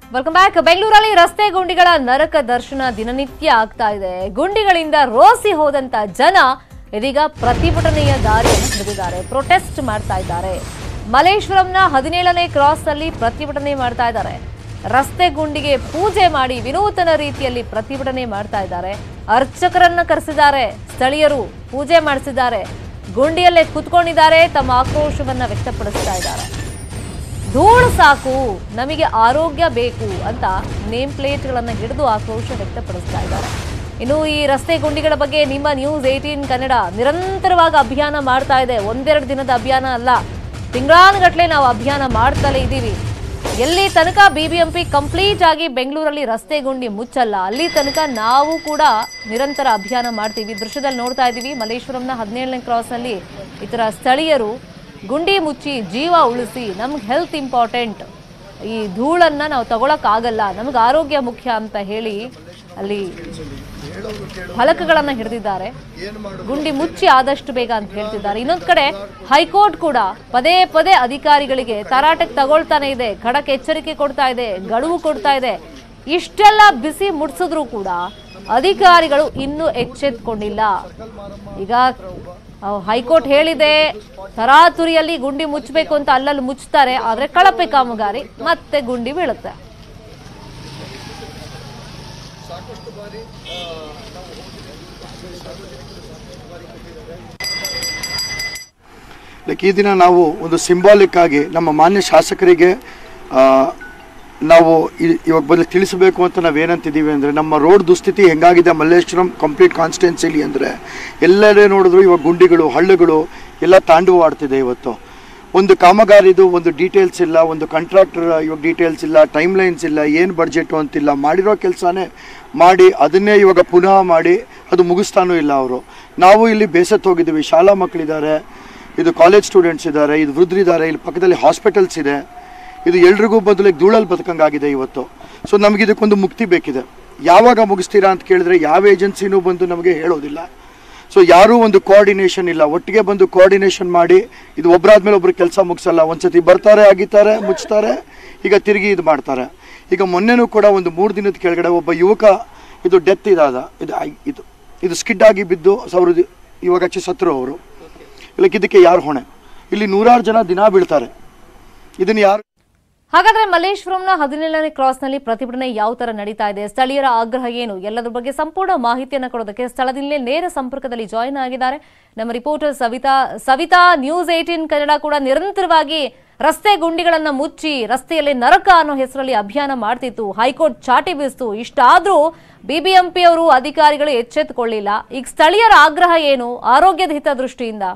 ವೆಲ್ಕಮ್ ಬ್ಯಾಕ್ ಬೆಂಗಳೂರಲ್ಲಿ ರಸ್ತೆ ಗುಂಡಿಗಳ ನರಕ ದರ್ಶನ ದಿನನಿತ್ಯ ಆಗ್ತಾ ಇದೆ ಗುಂಡಿಗಳಿಂದ ರೋಸಿ ಹೋದಂತ ಜನ ಇದೀಗ ಪ್ರತಿಭಟನೆಯ ದಾರಿಯನ್ನು ಹಿಡಿದಿದ್ದಾರೆ ಪ್ರೊಟೆಸ್ಟ್ ಮಾಡ್ತಾ ಇದ್ದಾರೆ ಮಲೇಶ್ವರಂನ ಹದಿನೇಳನೇ ಕ್ರಾಸ್ ಅಲ್ಲಿ ಪ್ರತಿಭಟನೆ ಮಾಡ್ತಾ ಇದ್ದಾರೆ ರಸ್ತೆ ಗುಂಡಿಗೆ ಪೂಜೆ ಮಾಡಿ ವಿನೂತನ ರೀತಿಯಲ್ಲಿ ಪ್ರತಿಭಟನೆ ಮಾಡ್ತಾ ಇದ್ದಾರೆ ಅರ್ಚಕರನ್ನ ಕರೆಸಿದ್ದಾರೆ ಸ್ಥಳೀಯರು ಪೂಜೆ ಮಾಡಿಸಿದ್ದಾರೆ ಗುಂಡಿಯಲ್ಲೇ ಕುತ್ಕೊಂಡಿದ್ದಾರೆ ತಮ್ಮ ಆಕ್ರೋಶವನ್ನ ವ್ಯಕ್ತಪಡಿಸ್ತಾ ಇದ್ದಾರೆ ಧೂಳು ಸಾಕು ನಮಗೆ ಆರೋಗ್ಯ ಬೇಕು ಅಂತ ನೇಮ್ ಪ್ಲೇಟ್ಗಳನ್ನು ಹಿಡಿದು ಆಕ್ರೋಶ ವ್ಯಕ್ತಪಡಿಸ್ತಾ ಇದ್ದಾರೆ ಇನ್ನು ಈ ರಸ್ತೆ ಗುಂಡಿಗಳ ಬಗ್ಗೆ ನಿಮ್ಮ ನ್ಯೂಸ್ ಏಟೀನ್ ಕನ್ನಡ ನಿರಂತರವಾಗಿ ಅಭಿಯಾನ ಮಾಡ್ತಾ ಇದೆ ಒಂದೆರಡು ದಿನದ ಅಭಿಯಾನ ಅಲ್ಲ ತಿಂಗಳಾನುಗಟ್ಲೆ ನಾವು ಅಭಿಯಾನ ಮಾಡ್ತಲೇ ಇದ್ದೀವಿ ಎಲ್ಲಿ ತನಕ ಬಿಬಿಎಂಪಿ ಕಂಪ್ಲೀಟ್ ಆಗಿ ಬೆಂಗಳೂರಲ್ಲಿ ರಸ್ತೆ ಗುಂಡಿ ಮುಚ್ಚಲ್ಲ ಅಲ್ಲಿ ತನಕ ನಾವು ಕೂಡ ನಿರಂತರ ಅಭಿಯಾನ ಮಾಡ್ತೀವಿ ದೃಶ್ಯದಲ್ಲಿ ನೋಡ್ತಾ ಇದ್ದೀವಿ ಮಲ್ಲೇಶ್ವರಂನ ಹದಿನೇಳನೇ ಕ್ರಾಸ್ನಲ್ಲಿ ಇತರ ಸ್ಥಳೀಯರು ಗುಂಡಿ ಮುಚ್ಚಿ ಜೀವ ಉಳಿಸಿ ನಮ್ಗೆ ಹೆಲ್ತ್ ಇಂಪಾರ್ಟೆಂಟ್ ಈ ಧೂಳನ್ನ ನಾವು ತಗೊಳಕ್ಕಾಗಲ್ಲ ನಮ್ಗೆ ಆರೋಗ್ಯ ಮುಖ್ಯ ಅಂತ ಹೇಳಿ ಅಲ್ಲಿ ಫಲಕಗಳನ್ನ ಹಿಡಿದಿದ್ದಾರೆ ಗುಂಡಿ ಮುಚ್ಚಿ ಆದಷ್ಟು ಬೇಗ ಅಂತ ಹೇಳ್ತಿದ್ದಾರೆ ಇನ್ನೊಂದ್ ಕಡೆ ಹೈಕೋರ್ಟ್ ಕೂಡ ಪದೇ ಪದೇ ಅಧಿಕಾರಿಗಳಿಗೆ ತರಾಟೆಗೆ ತಗೊಳ್ತಾನೆ ಇದೆ ಖಡಕ್ ಎಚ್ಚರಿಕೆ ಕೊಡ್ತಾ ಇದೆ ಗಡುವು ಕೊಡ್ತಾ ಇದೆ ಇಷ್ಟೆಲ್ಲ ಬಿಸಿ ಮುಟ್ಸಿದ್ರು ಕೂಡ ಅಧಿಕಾರಿಗಳು ಇನ್ನೂ ಎಚ್ಚೆತ್ಕೊಂಡಿಲ್ಲ ಈಗ ಅಹ್, ಹೈಕೋರ್ಟ್ ಹೇಳಿದೆ ತರಾತುರಿಯಲ್ಲಿ ಗುಂಡಿ ಮುಚ್ಚಬೇಕು ಅಂತ ಅಲ್ಲಲ್ಲಿ ಮುಚ್ತಾರೆ ಆದ್ರೆ ಕಳಪೆ ಕಾಮಗಾರಿ ಮತ್ತೆ ಗುಂಡಿ ಬೀಳುತ್ತೆ ಲೈಕ್ ಈ ದಿನ ನಾವು ಒಂದು ಸಿಂಬಾಲಿಕ್ ಆಗಿ ನಮ್ಮ ಮಾನ್ಯ ಶಾಸಕರಿಗೆ ಆ, ನಾವು ಇ- ಇವಾಗ ಬದಲು ತಿಳಿಸಬೇಕು ಅಂತ ನಾವೇನಂತಿದ್ದೀವಿ ಅಂದರೆ ನಮ್ಮ ರೋಡ್ ದುಸ್ಥಿತಿ ಹೆಂಗಾಗಿದೆ ಮಲ್ಲೇಶ್ವರಂ ಕಂಪ್ಲೀಟ್ ಕಾನ್ಸ್ಟಿಟ್ಯೂನ್ಸಿಲಿ ಅಂದರೆ ಎಲ್ಲೆಡೆ ನೋಡಿದ್ರು ಇವಾಗ ಗುಂಡಿಗಳು ಹಳ್ಳಗಳು ಎಲ್ಲ ತಾಂಡವಾಡ್ತಿದೆ ಇವತ್ತು ಒಂದು ಕಾಮಗಾರಿದು ಒಂದು ಡೀಟೇಲ್ಸ್ ಇಲ್ಲ ಒಂದು ಕಾಂಟ್ರಾಕ್ಟರ್ ಇವಾಗ ಡೀಟೇಲ್ಸ್ ಇಲ್ಲ ಟೈಮ್ ಲೈನ್ಸ್ ಇಲ್ಲ ಏನು ಬಡ್ಜೆಟು ಅಂತಿಲ್ಲ ಮಾಡಿರೋ ಕೆಲಸನೇ ಮಾಡಿ ಅದನ್ನೇ ಇವಾಗ ಪುನಃ ಮಾಡಿ ಅದು ಮುಗಿಸ್ತಾನೂ ಇಲ್ಲ ಅವರು ನಾವು ಇಲ್ಲಿ ಬೇಸತ್ತು ಹೋಗಿದ್ದೀವಿ ಶಾಲಾ ಮಕ್ಕಳಿದ್ದಾರೆ ಇದು ಕಾಲೇಜ್ ಸ್ಟೂಡೆಂಟ್ಸ್ ಇದ್ದಾರೆ ಇದು ವೃದ್ಧರಿದ್ದಾರೆ ಇಲ್ಲಿ ಪಕ್ಕದಲ್ಲಿ ಹಾಸ್ಪಿಟಲ್ಸ್ ಇದೆ ಇದು ಎಲ್ರಿಗೂ ಬದಲಿಗೆ ಧೂಳಲ್ಲಿ ಬದುಕಂಗಾಗಿದೆ ಇವತ್ತು ಸೊ ನಮಗೆ ಇದಕ್ಕೊಂದು ಮುಕ್ತಿ ಬೇಕಿದೆ ಯಾವಾಗ ಮುಗಿಸ್ತೀರಾ ಅಂತ ಕೇಳಿದ್ರೆ ಯಾವ ಏಜೆನ್ಸಿನೂ ಬಂದು ನಮಗೆ ಹೇಳೋದಿಲ್ಲ ಸೊ ಯಾರೂ ಒಂದು ಕೋಆರ್ಡಿನೇಷನ್ ಇಲ್ಲ ಒಟ್ಟಿಗೆ ಬಂದು ಕೋಆರ್ಡಿನೇಷನ್ ಮಾಡಿ ಇದು ಒಬ್ಬರಾದ್ಮೇಲೆ ಒಬ್ರು ಕೆಲಸ ಮುಗಿಸಲ್ಲ ಒಂದ್ಸತಿ ಬರ್ತಾರೆ ಅಗಿತಾರೆ ಮುಚ್ತಾರೆ ಈಗ ತಿರುಗಿ ಇದು ಮಾಡ್ತಾರೆ ಈಗ ಮೊನ್ನೆನೂ ಕೂಡ ಒಂದು ಮೂರು ದಿನದ ಕೆಳಗಡೆ ಒಬ್ಬ ಯುವಕ ಇದು ಡೆತ್ ಇದಾದ ಇದು ಐ- ಇದು ಇದು ಸ್ಕಿಡ್ ಆಗಿ ಬಿದ್ದು ಸಾವಿರದ ಇವಾಗ ಹಚ್ಚಿ ಸತ್ರು ಅವರು ಇಲ್ಲ ಇದಕ್ಕೆ ಯಾರು ಹೊಣೆ ಇಲ್ಲಿ ನೂರಾರು ಜನ ದಿನ ಬೀಳ್ತಾರೆ ಇದನ್ನು ಯಾರು ಹಾಗಾದ್ರೆ ಮಲ್ಲೇಶ್ವರಂನ ಹದಿನೇಳನೇ ಕ್ರಾಸ್ನಲ್ಲಿ ಪ್ರತಿಭಟನೆ ಯಾವ ತರ ನಡೀತಾ ಇದೆ ಸ್ಥಳೀಯರ ಆಗ್ರಹ ಏನು ಎಲ್ಲದರ ಬಗ್ಗೆ ಸಂಪೂರ್ಣ ಮಾಹಿತಿಯನ್ನು ಕೊಡೋದಕ್ಕೆ ಸ್ಥಳದಿಂದಲೇ ನೇರ ಸಂಪರ್ಕದಲ್ಲಿ ಜಾಯಿನ್ ಆಗಿದ್ದಾರೆ ನಮ್ಮ reporter Savita Savita news eighteen Kannada ಕೂಡ ನಿರಂತರವಾಗಿ ರಸ್ತೆ ಗುಂಡಿಗಳನ್ನ ಮುಚ್ಚಿ ರಸ್ತೆಯಲ್ಲಿ ನರಕ ಅನ್ನೋ ಹೆಸರಲ್ಲಿ ಅಭಿಯಾನ ಮಾಡ್ತಿತ್ತು ಹೈಕೋರ್ಟ್ ಚಾಟಿ ಬೀಸ್ತು ಇಷ್ಟಾದ್ರೂ ಬಿಬಿಎಂಪಿ ಅವರು ಅಧಿಕಾರಿಗಳು ಎಚ್ಚೆತ್ತುಕೊಳ್ಳಿಲ್ಲ ಈಗ ಸ್ಥಳೀಯರ ಆಗ್ರಹ ಏನು ಆರೋಗ್ಯದ ಹಿತದೃಷ್ಟಿಯಿಂದ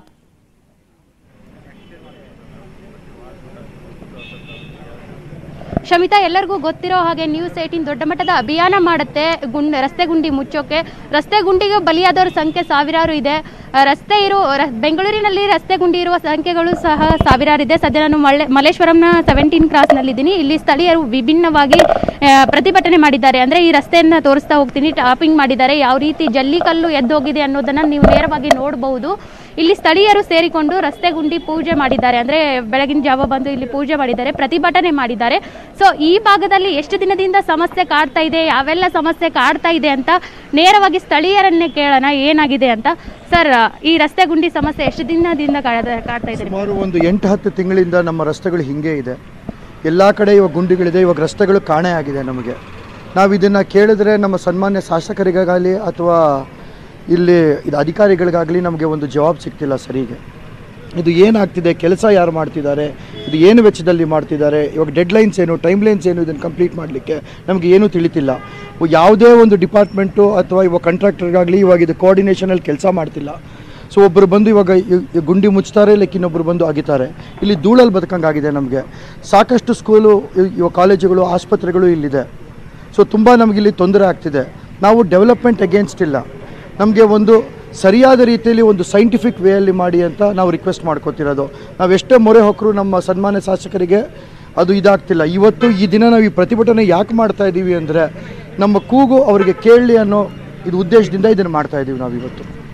ಶಮಿತಾ ಎಲ್ಲರಿಗೂ ಗೊತ್ತಿರೋ ಹಾಗೆ ನ್ಯೂಸ್ ಏಯ್ಟೀನ್ ದೊಡ್ಡ ಮಟ್ಟದ ಅಭಿಯಾನ ಮಾಡುತ್ತೆ ಗುಂಡ್ ರಸ್ತೆ ಗುಂಡಿ ಮುಚ್ಚೋಕೆ ರಸ್ತೆ ಗುಂಡಿಗೆ ಬಲಿಯಾದವರ ಸಂಖ್ಯೆ ಸಾವಿರಾರು ಇದೆ ಆ, ರಸ್ತೆ ಇರೋ ರ- ಬೆಂಗಳೂರಿನಲ್ಲಿ ರಸ್ತೆ ಗುಂಡಿ ಇರುವ ಸಂಖ್ಯೆಗಳು ಸಹ ಸಾವಿರಾರು ಇದೆ ಸದ್ಯ ನಾನು ಮಲ್ಲೆ ಮಲ್ಲೇಶ್ವರಂನ ಸೆವೆಂಟೀನ್ ಕ್ರಾಸ್ನಲ್ಲಿದ್ದೀನಿ ಇಲ್ಲಿ ಸ್ಥಳೀಯರು ವಿಭಿನ್ನವಾಗಿ ಆ, ಪ್ರತಿಭಟನೆ ಮಾಡಿದ್ದಾರೆ ಅಂದರೆ ಈ ರಸ್ತೆಯನ್ನು ತೋರಿಸ್ತಾ ಹೋಗ್ತೀನಿ ಟಾಪಿಂಗ್ ಮಾಡಿದ್ದಾರೆ ಯಾವ ರೀತಿ ಜಲ್ಲಿಕಲ್ಲು ಎದ್ದೋಗಿದೆ ಅನ್ನೋದನ್ನು ನೀವು ನೇರವಾಗಿ ನೋಡಬಹುದು ಇಲ್ಲಿ ಸ್ಥಳೀಯರು ಸೇರಿಕೊಂಡು ರಸ್ತೆ ಗುಂಡಿ ಪೂಜೆ ಮಾಡಿದ್ದಾರೆ ಅಂದರೆ ಬೆಳಗಿನ ಜಾವ ಬಂದು ಇಲ್ಲಿ ಪೂಜೆ ಮಾಡಿದ್ದಾರೆ ಪ್ರತಿಭಟನೆ ಮಾಡಿದ್ದಾರೆ ಸೊ ಈ ಭಾಗದಲ್ಲಿ ಎಷ್ಟು ದಿನದಿಂದ ಸಮಸ್ಯೆ ಕಾಡ್ತಾ ಇದೆ ಯಾವೆಲ್ಲ ಸಮಸ್ಯೆ ಕಾಡ್ತಾ ಇದೆ ಅಂತ ನೇರವಾಗಿ ಸ್ಥಳೀಯರನ್ನೇ ಕೇಳೋಣ ಏನಾಗಿದೆ ಅಂತ ಸರ್ ಈ ರಸ್ತೆ ಗುಂಡಿ ಸಮಸ್ಯೆ ಎಷ್ಟು ದಿನದಿಂದ ಕಾಡ್ತಾ ಕಾಡ್ತಾ ಇದೆ ಸುಮಾರು ಒಂದು ಎಂಟು ಹತ್ತು ತಿಂಗಳಿಂದ ನಮ್ಮ ರಸ್ತೆಗಳು ಹಿಂಗೆ ಇದೆ ಎಲ್ಲ ಕಡೆ ಇವಾಗ ಗುಂಡಿಗಳಿದೆ ಇವಾಗ ರಸ್ತೆಗಳು ಕಾಣೆ ಆಗಿದೆ ನಮಗೆ ನಾವು ಇದನ್ನು ಕೇಳಿದ್ರೆ ನಮ್ಮ ಸನ್ಮಾನ್ಯ ಶಾಸಕರಿಗಾಗಲಿ ಅಥವಾ ಇಲ್ಲಿ ಇದು ಅಧಿಕಾರಿಗಳಿಗಾಗಲಿ ನಮಗೆ ಒಂದು ಜವಾಬ್ ಸಿಗ್ತಿಲ್ಲ ಸರಿಗೆ ಇದು ಏನಾಗ್ತಿದೆ ಕೆಲಸ ಯಾರು ಮಾಡ್ತಿದ್ದಾರೆ ಇದು ಏನು ವೆಚ್ಚದಲ್ಲಿ ಮಾಡ್ತಿದ್ದಾರೆ ಇವಾಗ ಡೆಡ್ ಲೈನ್ಸ್ ಏನು ಟೈಮ್ ಲೈನ್ಸ್ ಏನು ಇದನ್ನು ಕಂಪ್ಲೀಟ್ ಮಾಡಲಿಕ್ಕೆ ನಮಗೆ ಏನೂ ತಿಳಿತಿಲ್ಲ ಯಾವುದೇ ಒಂದು ಡಿಪಾರ್ಟ್ಮೆಂಟು ಅಥವಾ ಇವಾಗ ಕಾಂಟ್ರಾಕ್ಟರ್ಗಾಗಲಿ ಇವಾಗ ಇದು ಕೋಆರ್ಡಿನೇಷನಲ್ಲಿ ಕೆಲಸ ಮಾಡ್ತಿಲ್ಲ ಸೊ ಒಬ್ಬರು ಬಂದು ಇವಾಗ ಈ- ಈ ಗುಂಡಿ ಮುಚ್ತಾರೆ ಲೈಕ್ ಇನ್ನೊಬ್ಬರು ಬಂದು ಅಗಿತಾರೆ ಇಲ್ಲಿ ಧೂಳಲ್ಲಿ ಬದುಕಂಗಾಗಿದೆ ನಮಗೆ ಸಾಕಷ್ಟು ಸ್ಕೂಲು ಇ- ಇವಾಗ ಕಾಲೇಜುಗಳು ಆಸ್ಪತ್ರೆಗಳು ಇಲ್ಲಿದೆ ಸೊ ತುಂಬ ನಮಗಿಲ್ಲಿ ತೊಂದರೆ ಆಗ್ತಿದೆ ನಾವು ಡೆವಲಪ್ಮೆಂಟ್ ಅಗೇನ್ಸ್ಟ್ ಇಲ್ಲ ನಮಗೆ ಒಂದು ಸರಿಯಾದ ರೀತಿಯಲ್ಲಿ ಒಂದು ಸೈಂಟಿಫಿಕ್ ವೇಯಲ್ಲಿ ಮಾಡಿ ಅಂತ ನಾವು ರಿಕ್ವೆಸ್ಟ್ ಮಾಡ್ಕೋತಿರೋದು ನಾವು ಎಷ್ಟೇ ಮೊರೆ ಹೊಕ್ಕರು ನಮ್ಮ ಸನ್ಮಾನ್ಯ ಶಾಸಕರಿಗೆ ಅದು ಇದಾಗ್ತಿಲ್ಲ ಇವತ್ತು ಈ ದಿನ ನಾವು ಈ ಪ್ರತಿಭಟನೆ ಯಾಕೆ ಮಾಡ್ತಾ ಇದ್ದೀವಿ ಅಂದರೆ ನಮ್ಮ ಕೂಗು ಅವರಿಗೆ ಕೇಳಲಿ ಅನ್ನೋ ಇದು ಉದ್ದೇಶದಿಂದ ಇದನ್ನು ಮಾಡ್ತಾ ಇದ್ದೀವಿ ನಾವು ಇವತ್ತು ಸರ್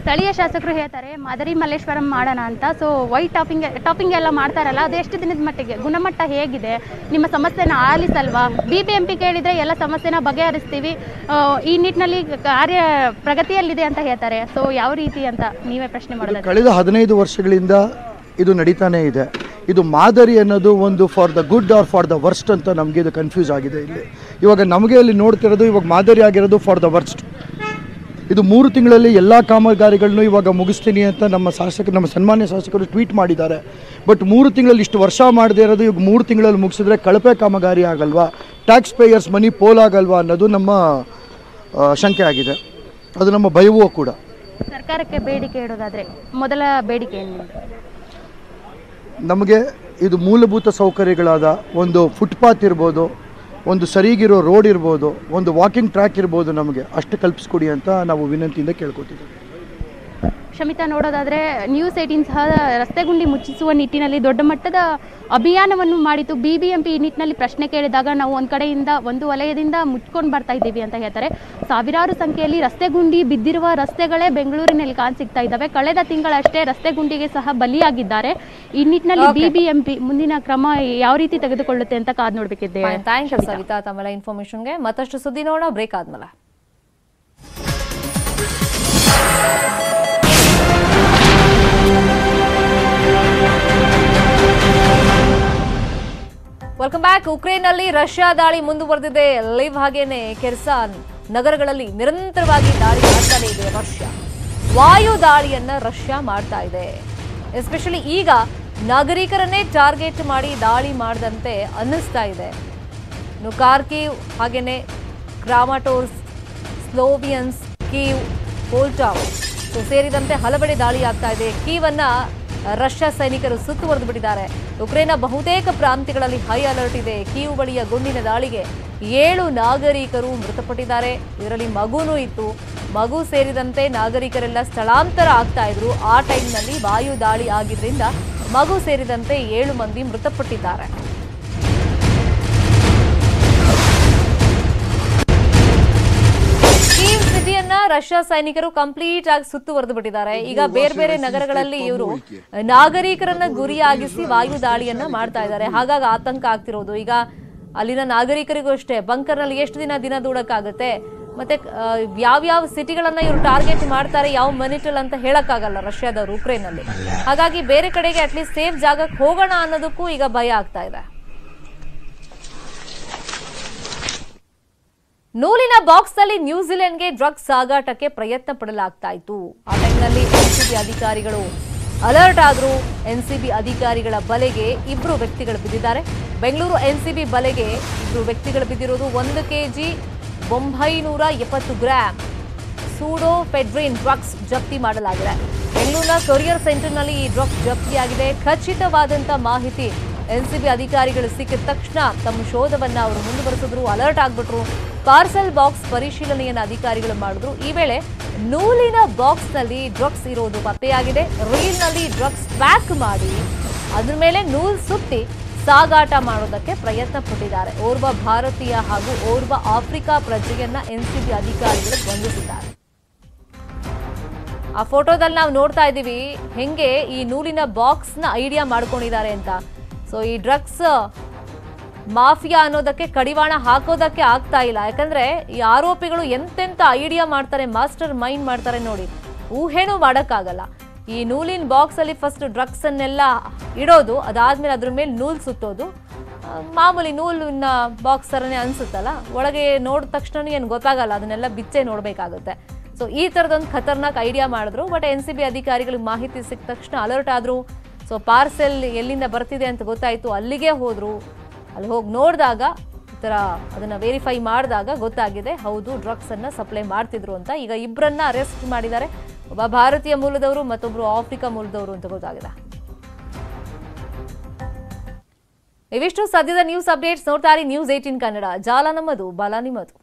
ಸ್ಥಳೀಯ ಶಾಸಕರು ಹೇಳ್ತಾರೆ ಮಾದರಿ ಮಲ್ಲೇಶ್ವರಂ ಮಾಡೋಣ ಅಂತ ಸೊ ವೈಟ್ ಟಾಪಿಂಗ್ ಟಾಪಿಂಗ್ ಎಲ್ಲ ಮಾಡ್ತಾರಲ್ಲ ಅದು ಎಷ್ಟು ದಿನದ ಮಟ್ಟಿಗೆ ಗುಣಮಟ್ಟ ಹೇಗಿದೆ ನಿಮ್ಮ ಸಮಸ್ಯೆನ ಆಲಿಸಲ್ವಾ ಬಿ ಬಿ ಎಂ ಪಿ ಕೇಳಿದರೆ ಎಲ್ಲ ಸಮಸ್ಯೆನ ಬಗೆಹರಿಸ್ತೀವಿ ಆ, ಈ ನಿಟ್ಟಿನಲ್ಲಿ ಕಾರ್ಯ ಪ್ರಗತಿಯಲ್ಲಿದೆ ಅಂತ ಹೇಳ್ತಾರೆ ಸೊ ಯಾವ ರೀತಿ ಅಂತ ನೀವೇ ಪ್ರಶ್ನೆ ಮಾಡೋದಾದ್ರೆ ಕಳೆದ ಹದಿನೈದು ವರ್ಷಗಳಿಂದ ಇದು ನಡೀತಾನೇ ಇದೆ ಇದು ಮಾದರಿ ಅನ್ನೋದು ಒಂದು for the good or for the worst ಅಂತ ನಮಗೆ ಇದು ಕನ್ಫ್ಯೂಸ್ ಆಗಿದೆ ಇಲ್ಲಿ ಇವಾಗ ನಮಗೆ ಅಲ್ಲಿ ನೋಡ್ತಿರೋದು ಇವಾಗ ಮಾದರಿ ಆಗಿರೋದು ಫಾರ್ ದ ವರ್ಸ್ಟ್ ಇದು ಮೂರು ತಿಂಗಳಲ್ಲಿ ಎಲ್ಲ ಕಾಮಗಾರಿಗಳನ್ನು ಇವಾಗ ಮುಗಿಸ್ತೀನಿ ಅಂತ ನಮ್ಮ ಶಾಸಕರು ನಮ್ಮ ಸನ್ಮಾನ್ಯ ಶಾಸಕರು ಟ್ವೀಟ್ ಮಾಡಿದ್ದಾರೆ ಬಟ್ ಮೂರು ತಿಂಗಳಲ್ಲಿ ಇಷ್ಟು ವರ್ಷ ಮಾಡದೇ ಇರೋದು ಇವಾಗ ಮೂರು ತಿಂಗಳಲ್ಲಿ ಮುಗಿಸಿದ್ರೆ ಕಳಪೆ ಕಾಮಗಾರಿ ಆಗಲ್ವಾ ಟ್ಯಾಕ್ಸ್ ಪೇಯರ್ಸ್ ಮನಿ ಪೋಲ್ ಆಗಲ್ವಾ ಅನ್ನೋದು ನಮ್ಮ ಆ, ಶಂಕೆ ಆಗಿದೆ ಅದು ನಮ್ಮ ಭಯವೂ ಕೂಡ ಸರ್ಕಾರಕ್ಕೆ ಬೇಡಿಕೆ ಇಡೋದಾದ್ರೆ ಮೊದಲ ಬೇಡಿಕೆ ಏನು ನಿಮ್ದು? ನಮಗೆ ಇದು ಮೂಲಭೂತ ಸೌಕರ್ಯಗಳಾದ ಒಂದು ಫುಟ್ಪಾತ್ ಇರ್ಬೋದು ಒಂದು ಸರಿಗಿರೋ ರೋಡ್ ಇರ್ಬೋದು ಒಂದು ವಾಕಿಂಗ್ ಟ್ರ್ಯಾಕ್ ಇರ್ಬೋದು ನಮಗೆ ಅಷ್ಟು ಕಲ್ಪಿಸ್ಕೊಡಿ ಅಂತ ನಾವು ವಿನಂತಿಯಿಂದ ಕೇಳ್ಕೊತಿದ್ದೀವಿ ಶಮಿತಾ ನೋಡೋದಾದ್ರೆ ನ್ಯೂಸ್ ಏಟೀನ್ ಸಹ ರಸ್ತೆ ಗುಂಡಿ ಮುಚ್ಚಿಸುವ ನಿಟ್ಟಿನಲ್ಲಿ ದೊಡ್ಡ ಮಟ್ಟದ ಅಭಿಯಾನವನ್ನು ಮಾಡಿತು ಬಿ ಬಿ ಎಂ ಪಿ ಈ ನಿಟ್ಟಿನಲ್ಲಿ ಪ್ರಶ್ನೆ ಕೇಳಿದಾಗ ನಾವು ಒಂದು ಕಡೆಯಿಂದ ಒಂದು ವಲಯದಿಂದ ಮುಚ್ಕೊಂಡು ಬರ್ತಾ ಇದ್ದೀವಿ ಅಂತ ಹೇಳ್ತಾರೆ ಸಾವಿರಾರು ಸಂಖ್ಯೆಯಲ್ಲಿ ರಸ್ತೆ ಗುಂಡಿ ಬಿದ್ದಿರುವ ರಸ್ತೆಗಳೇ ಬೆಂಗಳೂರಿನಲ್ಲಿ ಕಾಣಸಿಗ್ತಾ ಇದ್ದಾವೆ ಕಳೆದ ತಿಂಗಳಷ್ಟೇ ರಸ್ತೆ ಗುಂಡಿಗೆ ಸಹ ಬಲಿಯಾಗಿದ್ದಾರೆ ಈ ನಿಟ್ಟಿನಲ್ಲಿ ಬಿ ಬಿ ಎಂ ಪಿ ಮುಂದಿನ ಕ್ರಮ ಯಾವ ರೀತಿ ತೆಗೆದುಕೊಳ್ಳುತ್ತೆ ಅಂತ ಕಾದ್ ನೋಡ್ಬೇಕಿದ್ದೇವೆ ಥ್ಯಾಂಕ್ ಯು ಸವಿತಾ ತಮ್ಮೆಲ್ಲ ಇನ್ಫಾರ್ಮೇಶನ್ಗೆ ಮತ್ತಷ್ಟು ಸುದ್ದಿ ನೋಡೋಣ ಬ್ರೇಕ್ ಆದ್ಮೇಲೆ ವೆಲ್ಕಮ್ ಬ್ಯಾಕ್ ಉಕ್ರೇನ್ನಲ್ಲಿ ರಷ್ಯಾ ದಾಳಿ ಮುಂದುವರೆದಿದೆ ಲಿವ್ ಹಾಗೇನೆ ಕೆರ್ಸಾನ್ ನಗರಗಳಲ್ಲಿ ನಿರಂತರವಾಗಿ ದಾಳಿ ಮಾಡ್ತಾನೆ ಇದೆ ರಷ್ಯಾ ವಾಯು ದಾಳಿಯನ್ನ ರಷ್ಯಾ ಮಾಡ್ತಾ ಇದೆ ಎಸ್ಪೆಷಲಿ ಈಗ ನಾಗರಿಕರನ್ನೇ ಟಾರ್ಗೆಟ್ ಮಾಡಿ ದಾಳಿ ಮಾಡದಂತೆ ಅನ್ನಿಸ್ತಾ ಇದೆ ಇನ್ನು ಕಾರ್ಕಿವ್ ಹಾಗೇನೆ ಕ್ರಾಮಾಟೋರ್ಸ್ ಸ್ಲೋವಿಯನ್ಸ್ ಕೀವ್ ಪೋಲ್ಟಾವ್ ಸೊ ಸೇರಿದಂತೆ ಹಲವೆಡೆ ದಾಳಿ ಆಗ್ತಾ ಇದೆ ಕೀವನ್ನ ರಷ್ಯಾ ಸೈನಿಕರು ಸುತ್ತುವರೆದು ಬಿಟ್ಟಿದ್ದಾರೆ ಉಕ್ರೇನ್ನ ಬಹುತೇಕ ಪ್ರಾಂತ್ಯಗಳಲ್ಲಿ ಹೈ ಅಲರ್ಟ್ ಇದೆ ಕೀವ್ ಬಳಿಯ ಗುಂಡಿನ ದಾಳಿಗೆ ಏಳು ನಾಗರಿಕರು ಮೃತಪಟ್ಟಿದ್ದಾರೆ ಇದರಲ್ಲಿ ಮಗುನೂ ಇತ್ತು ಮಗು ಸೇರಿದಂತೆ ನಾಗರಿಕರೆಲ್ಲ ಸ್ಥಳಾಂತರ ಆಗ್ತಾ ಇದ್ರು ಆ ಟೈಮ್ನಲ್ಲಿ ವಾಯು ದಾಳಿ ಆಗಿದ್ರಿಂದ ಮಗು ಸೇರಿದಂತೆ ಏಳು ಮಂದಿ ಮೃತಪಟ್ಟಿದ್ದಾರೆ ಕೀವ್ ಸಿಟಿಯನ್ನ ರಷ್ಯಾ ಸೈನಿಕರು ಕಂಪ್ಲೀಟ್ ಆಗಿ ಸುತ್ತುವರೆದು ಬಿಟ್ಟಿದ್ದಾರೆ ಈಗ ಬೇರೆ ಬೇರೆ ನಗರಗಳಲ್ಲಿ ಇವರು ನಾಗರಿಕರನ್ನ ಗುರಿಯಾಗಿಸಿ ವಾಯು ದಾಳಿಯನ್ನ ಮಾಡ್ತಾ ಇದ್ದಾರೆ ಹಾಗಾಗಿ ಆತಂಕ ಆಗ್ತಿರೋದು ಈಗ ಅಲ್ಲಿನ ನಾಗರಿಕರಿಗೂ ಅಷ್ಟೇ ಬಂಕರ್ನಲ್ಲಿ ಎಷ್ಟು ದಿನ ದಿನ ದೂಡಕ್ಕಾಗುತ್ತೆ ಮತ್ತೆ ಆ, ಯಾವ್ಯಾವ ಸಿಟಿಗಳನ್ನ ಇವರು ಟಾರ್ಗೆಟ್ ಮಾಡ್ತಾರೆ ಯಾವ ಮಿನಿಟಲ್ ಅಂತ ಹೇಳಕ್ಕಾಗಲ್ಲ ರಷ್ಯಾದವರು ಉಕ್ರೇನಲ್ಲಿ ಹಾಗಾಗಿ ಬೇರೆ ಕಡೆಗೆ ಅಟ್ಲೀಸ್ಟ್ ಸೇಫ್ ಜಾಗಕ್ಕೆ ಹೋಗೋಣ ಅನ್ನೋದಕ್ಕೂ ಈಗ ಭಯ ಆಗ್ತಾ ಇದೆ ನೂಲಿನ ಬಾಕ್ಸ್ ನಲ್ಲಿ ನ್ಯೂಜಿಲೆಂಡ್ಗೆ ಡ್ರಗ್ಸ್ ಸಾಗಾಟಕ್ಕೆ ಪ್ರಯತ್ನ ಪಡಲಾಗ್ತಾ ಇತ್ತು ಆ ಟೈಮ್ನಲ್ಲಿ ಎನ್ಸಿಬಿ ಅಧಿಕಾರಿಗಳು ಅಲರ್ಟ್ ಆದ್ರು ಎನ್ಸಿಬಿ ಅಧಿಕಾರಿಗಳ ಬಲೆಗೆ ಇಬ್ರು ವ್ಯಕ್ತಿಗಳು ಬಿದ್ದಿದ್ದಾರೆ ಬೆಂಗಳೂರು ಎನ್ಸಿಬಿ ಬಲೆಗೆ ಇಬ್ರು ವ್ಯಕ್ತಿಗಳು ಬಿದ್ದಿರೋದು ಒಂದು ಕೆಜಿ ಒಂಬೈನೂರ ಎಪ್ಪತ್ತು ಗ್ರಾಂ ಸೂಡೋ ಫೆಡ್ರಿನ್ ಡ್ರಗ್ಸ್ ಜಪ್ತಿ ಮಾಡಲಾಗಿದೆ ಬೆಂಗಳೂರಿನ ಕೊರಿಯರ್ ಸೆಂಟರ್ನಲ್ಲಿ ಈ ಡ್ರಗ್ಸ್ ಜಪ್ತಿಯಾಗಿದೆ ಖಚಿತವಾದಂತ ಮಾಹಿತಿ ಎನ್ಸಿಬಿ ಅಧಿಕಾರಿಗಳು ಸಿಕ್ಕಿದ ತಕ್ಷಣ ತಮ್ಮ ಶೋಧವನ್ನ ಅವರು ಮುಂದುವರೆಸಿದ್ರು ಅಲರ್ಟ್ ಆಗ್ಬಿಟ್ರು ಪಾರ್ಸೆಲ್ ಬಾಕ್ಸ್ ಪರಿಶೀಲನೆಯನ್ನ ಅಧಿಕಾರಿಗಳು ಮಾಡಿದ್ರು ಈ ವೇಳೆ ನೂಲಿನ ಬಾಕ್ಸ್ ನಲ್ಲಿ ಡ್ರಗ್ಸ್ ಇರೋದು ಪತ್ತೆಯಾಗಿದೆ ರೀಲ್ ನಲ್ಲಿ ಡ್ರಗ್ಸ್ ಪ್ಯಾಕ್ ಮಾಡಿ ಅದ್ರ ಮೇಲೆ ನೂಲ್ ಸುತ್ತಿ ಸಾಗಾಟ ಮಾಡೋದಕ್ಕೆ ಪ್ರಯತ್ನ ಪಟ್ಟಿದ್ದಾರೆ ಓರ್ವ ಭಾರತೀಯ ಹಾಗೂ ಓರ್ವ ಆಫ್ರಿಕಾ ಪ್ರಜೆಯನ್ನ ಎನ್ಸಿಬಿ ಅಧಿಕಾರಿಗಳು ಬಂಧಿಸಿದ್ದಾರೆ ಆ ಫೋಟೋದಲ್ಲಿ ನಾವು ನೋಡ್ತಾ ಇದ್ದೀವಿ ಹೆಂಗೆ ಈ ನೂಲಿನ ಬಾಕ್ಸ್ ನ ಐಡಿಯಾ ಮಾಡ್ಕೊಂಡಿದ್ದಾರೆ ಅಂತ ಸೊ ಈ ಡ್ರಗ್ಸ್ ಮಾಫಿಯಾ ಅನ್ನೋದಕ್ಕೆ ಕಡಿವಾಣ ಹಾಕೋದಕ್ಕೆ ಆಗ್ತಾ ಇಲ್ಲ ಯಾಕಂದ್ರೆ ಈ ಆರೋಪಿಗಳು ಎಂತೆಂತ ಐಡಿಯಾ ಮಾಡ್ತಾರೆ ಮಾಸ್ಟರ್ ಮೈಂಡ್ ಮಾಡ್ತಾರೆ ನೋಡಿ ಊಹೆನೂ ಮಾಡಕ್ಕಾಗಲ್ಲ ಈ ನೂಲಿನ ಬಾಕ್ಸ್ ಅಲ್ಲಿ ಫಸ್ಟ್ ಡ್ರಗ್ಸ್ ಅನ್ನೆಲ್ಲ ಇಡೋದು ಅದಾದ್ಮೇಲೆ ಅದ್ರ ಮೇಲೆ ನೂಲ್ ಸುತ್ತೋದು ಆ, ಮಾಮೂಲಿ ನೂಲಿನ ಬಾಕ್ಸ್ ಥರನೇ ಅನ್ಸುತ್ತಲ್ಲ ಒಳಗೆ ನೋಡಿದ ತಕ್ಷಣ ಏನು ಗೊತ್ತಾಗಲ್ಲ ಅದನ್ನೆಲ್ಲ ಬಿಚ್ಚೆ ನೋಡಬೇಕಾಗುತ್ತೆ ಸೊ ಈ ಥರದೊಂದು ಖತರ್ನಾಕ್ ಐಡಿಯಾ ಮಾಡಿದ್ರು ಬಟ್ ಎನ್ ಸಿ ಬಿ ಅಧಿಕಾರಿಗಳಿಗೆ ಮಾಹಿತಿ ಸಿಕ್ಕ ತಕ್ಷಣ ಅಲರ್ಟ್ ಆದ್ರು ಸೊ ಪಾರ್ಸೆಲ್ ಎಲ್ಲಿಂದ ಬರ್ತಿದೆ ಅಂತ ಗೊತ್ತಾಯ್ತು ಅಲ್ಲಿಗೆ ಹೋದ್ರು ಅಲ್ಲಿ ಹೋಗಿ ನೋಡಿದಾಗ ಈ ಥರ ಅದನ್ನ ವೆರಿಫೈ ಮಾಡಿದಾಗ ಗೊತ್ತಾಗಿದೆ ಹೌದು ಡ್ರಗ್ಸ್ ಅನ್ನ ಸಪ್ಲೈ ಮಾಡ್ತಿದ್ರು ಅಂತ ಈಗ ಇಬ್ಬರನ್ನ ಅರೆಸ್ಟ್ ಮಾಡಿದ್ದಾರೆ ಒಬ್ಬ ಭಾರತೀಯ ಮೂಲದವರು ಮತ್ತೊಬ್ರು ಆಫ್ರಿಕಾ ಮೂಲದವರು ಅಂತ ಗೊತ್ತಾಗಿದೆ ಇವಿಷ್ಟು ಸದ್ಯದ ನ್ಯೂಸ್ ಅಪ್ಡೇಟ್ಸ್ ನೋಡ್ತಾರೆ ನ್ಯೂಸ್ ಏಟೀನ್ ಕನ್ನಡ ಜಾಲ ನಮ್ಮದು ಬಲ ನಿಮ್ಮದು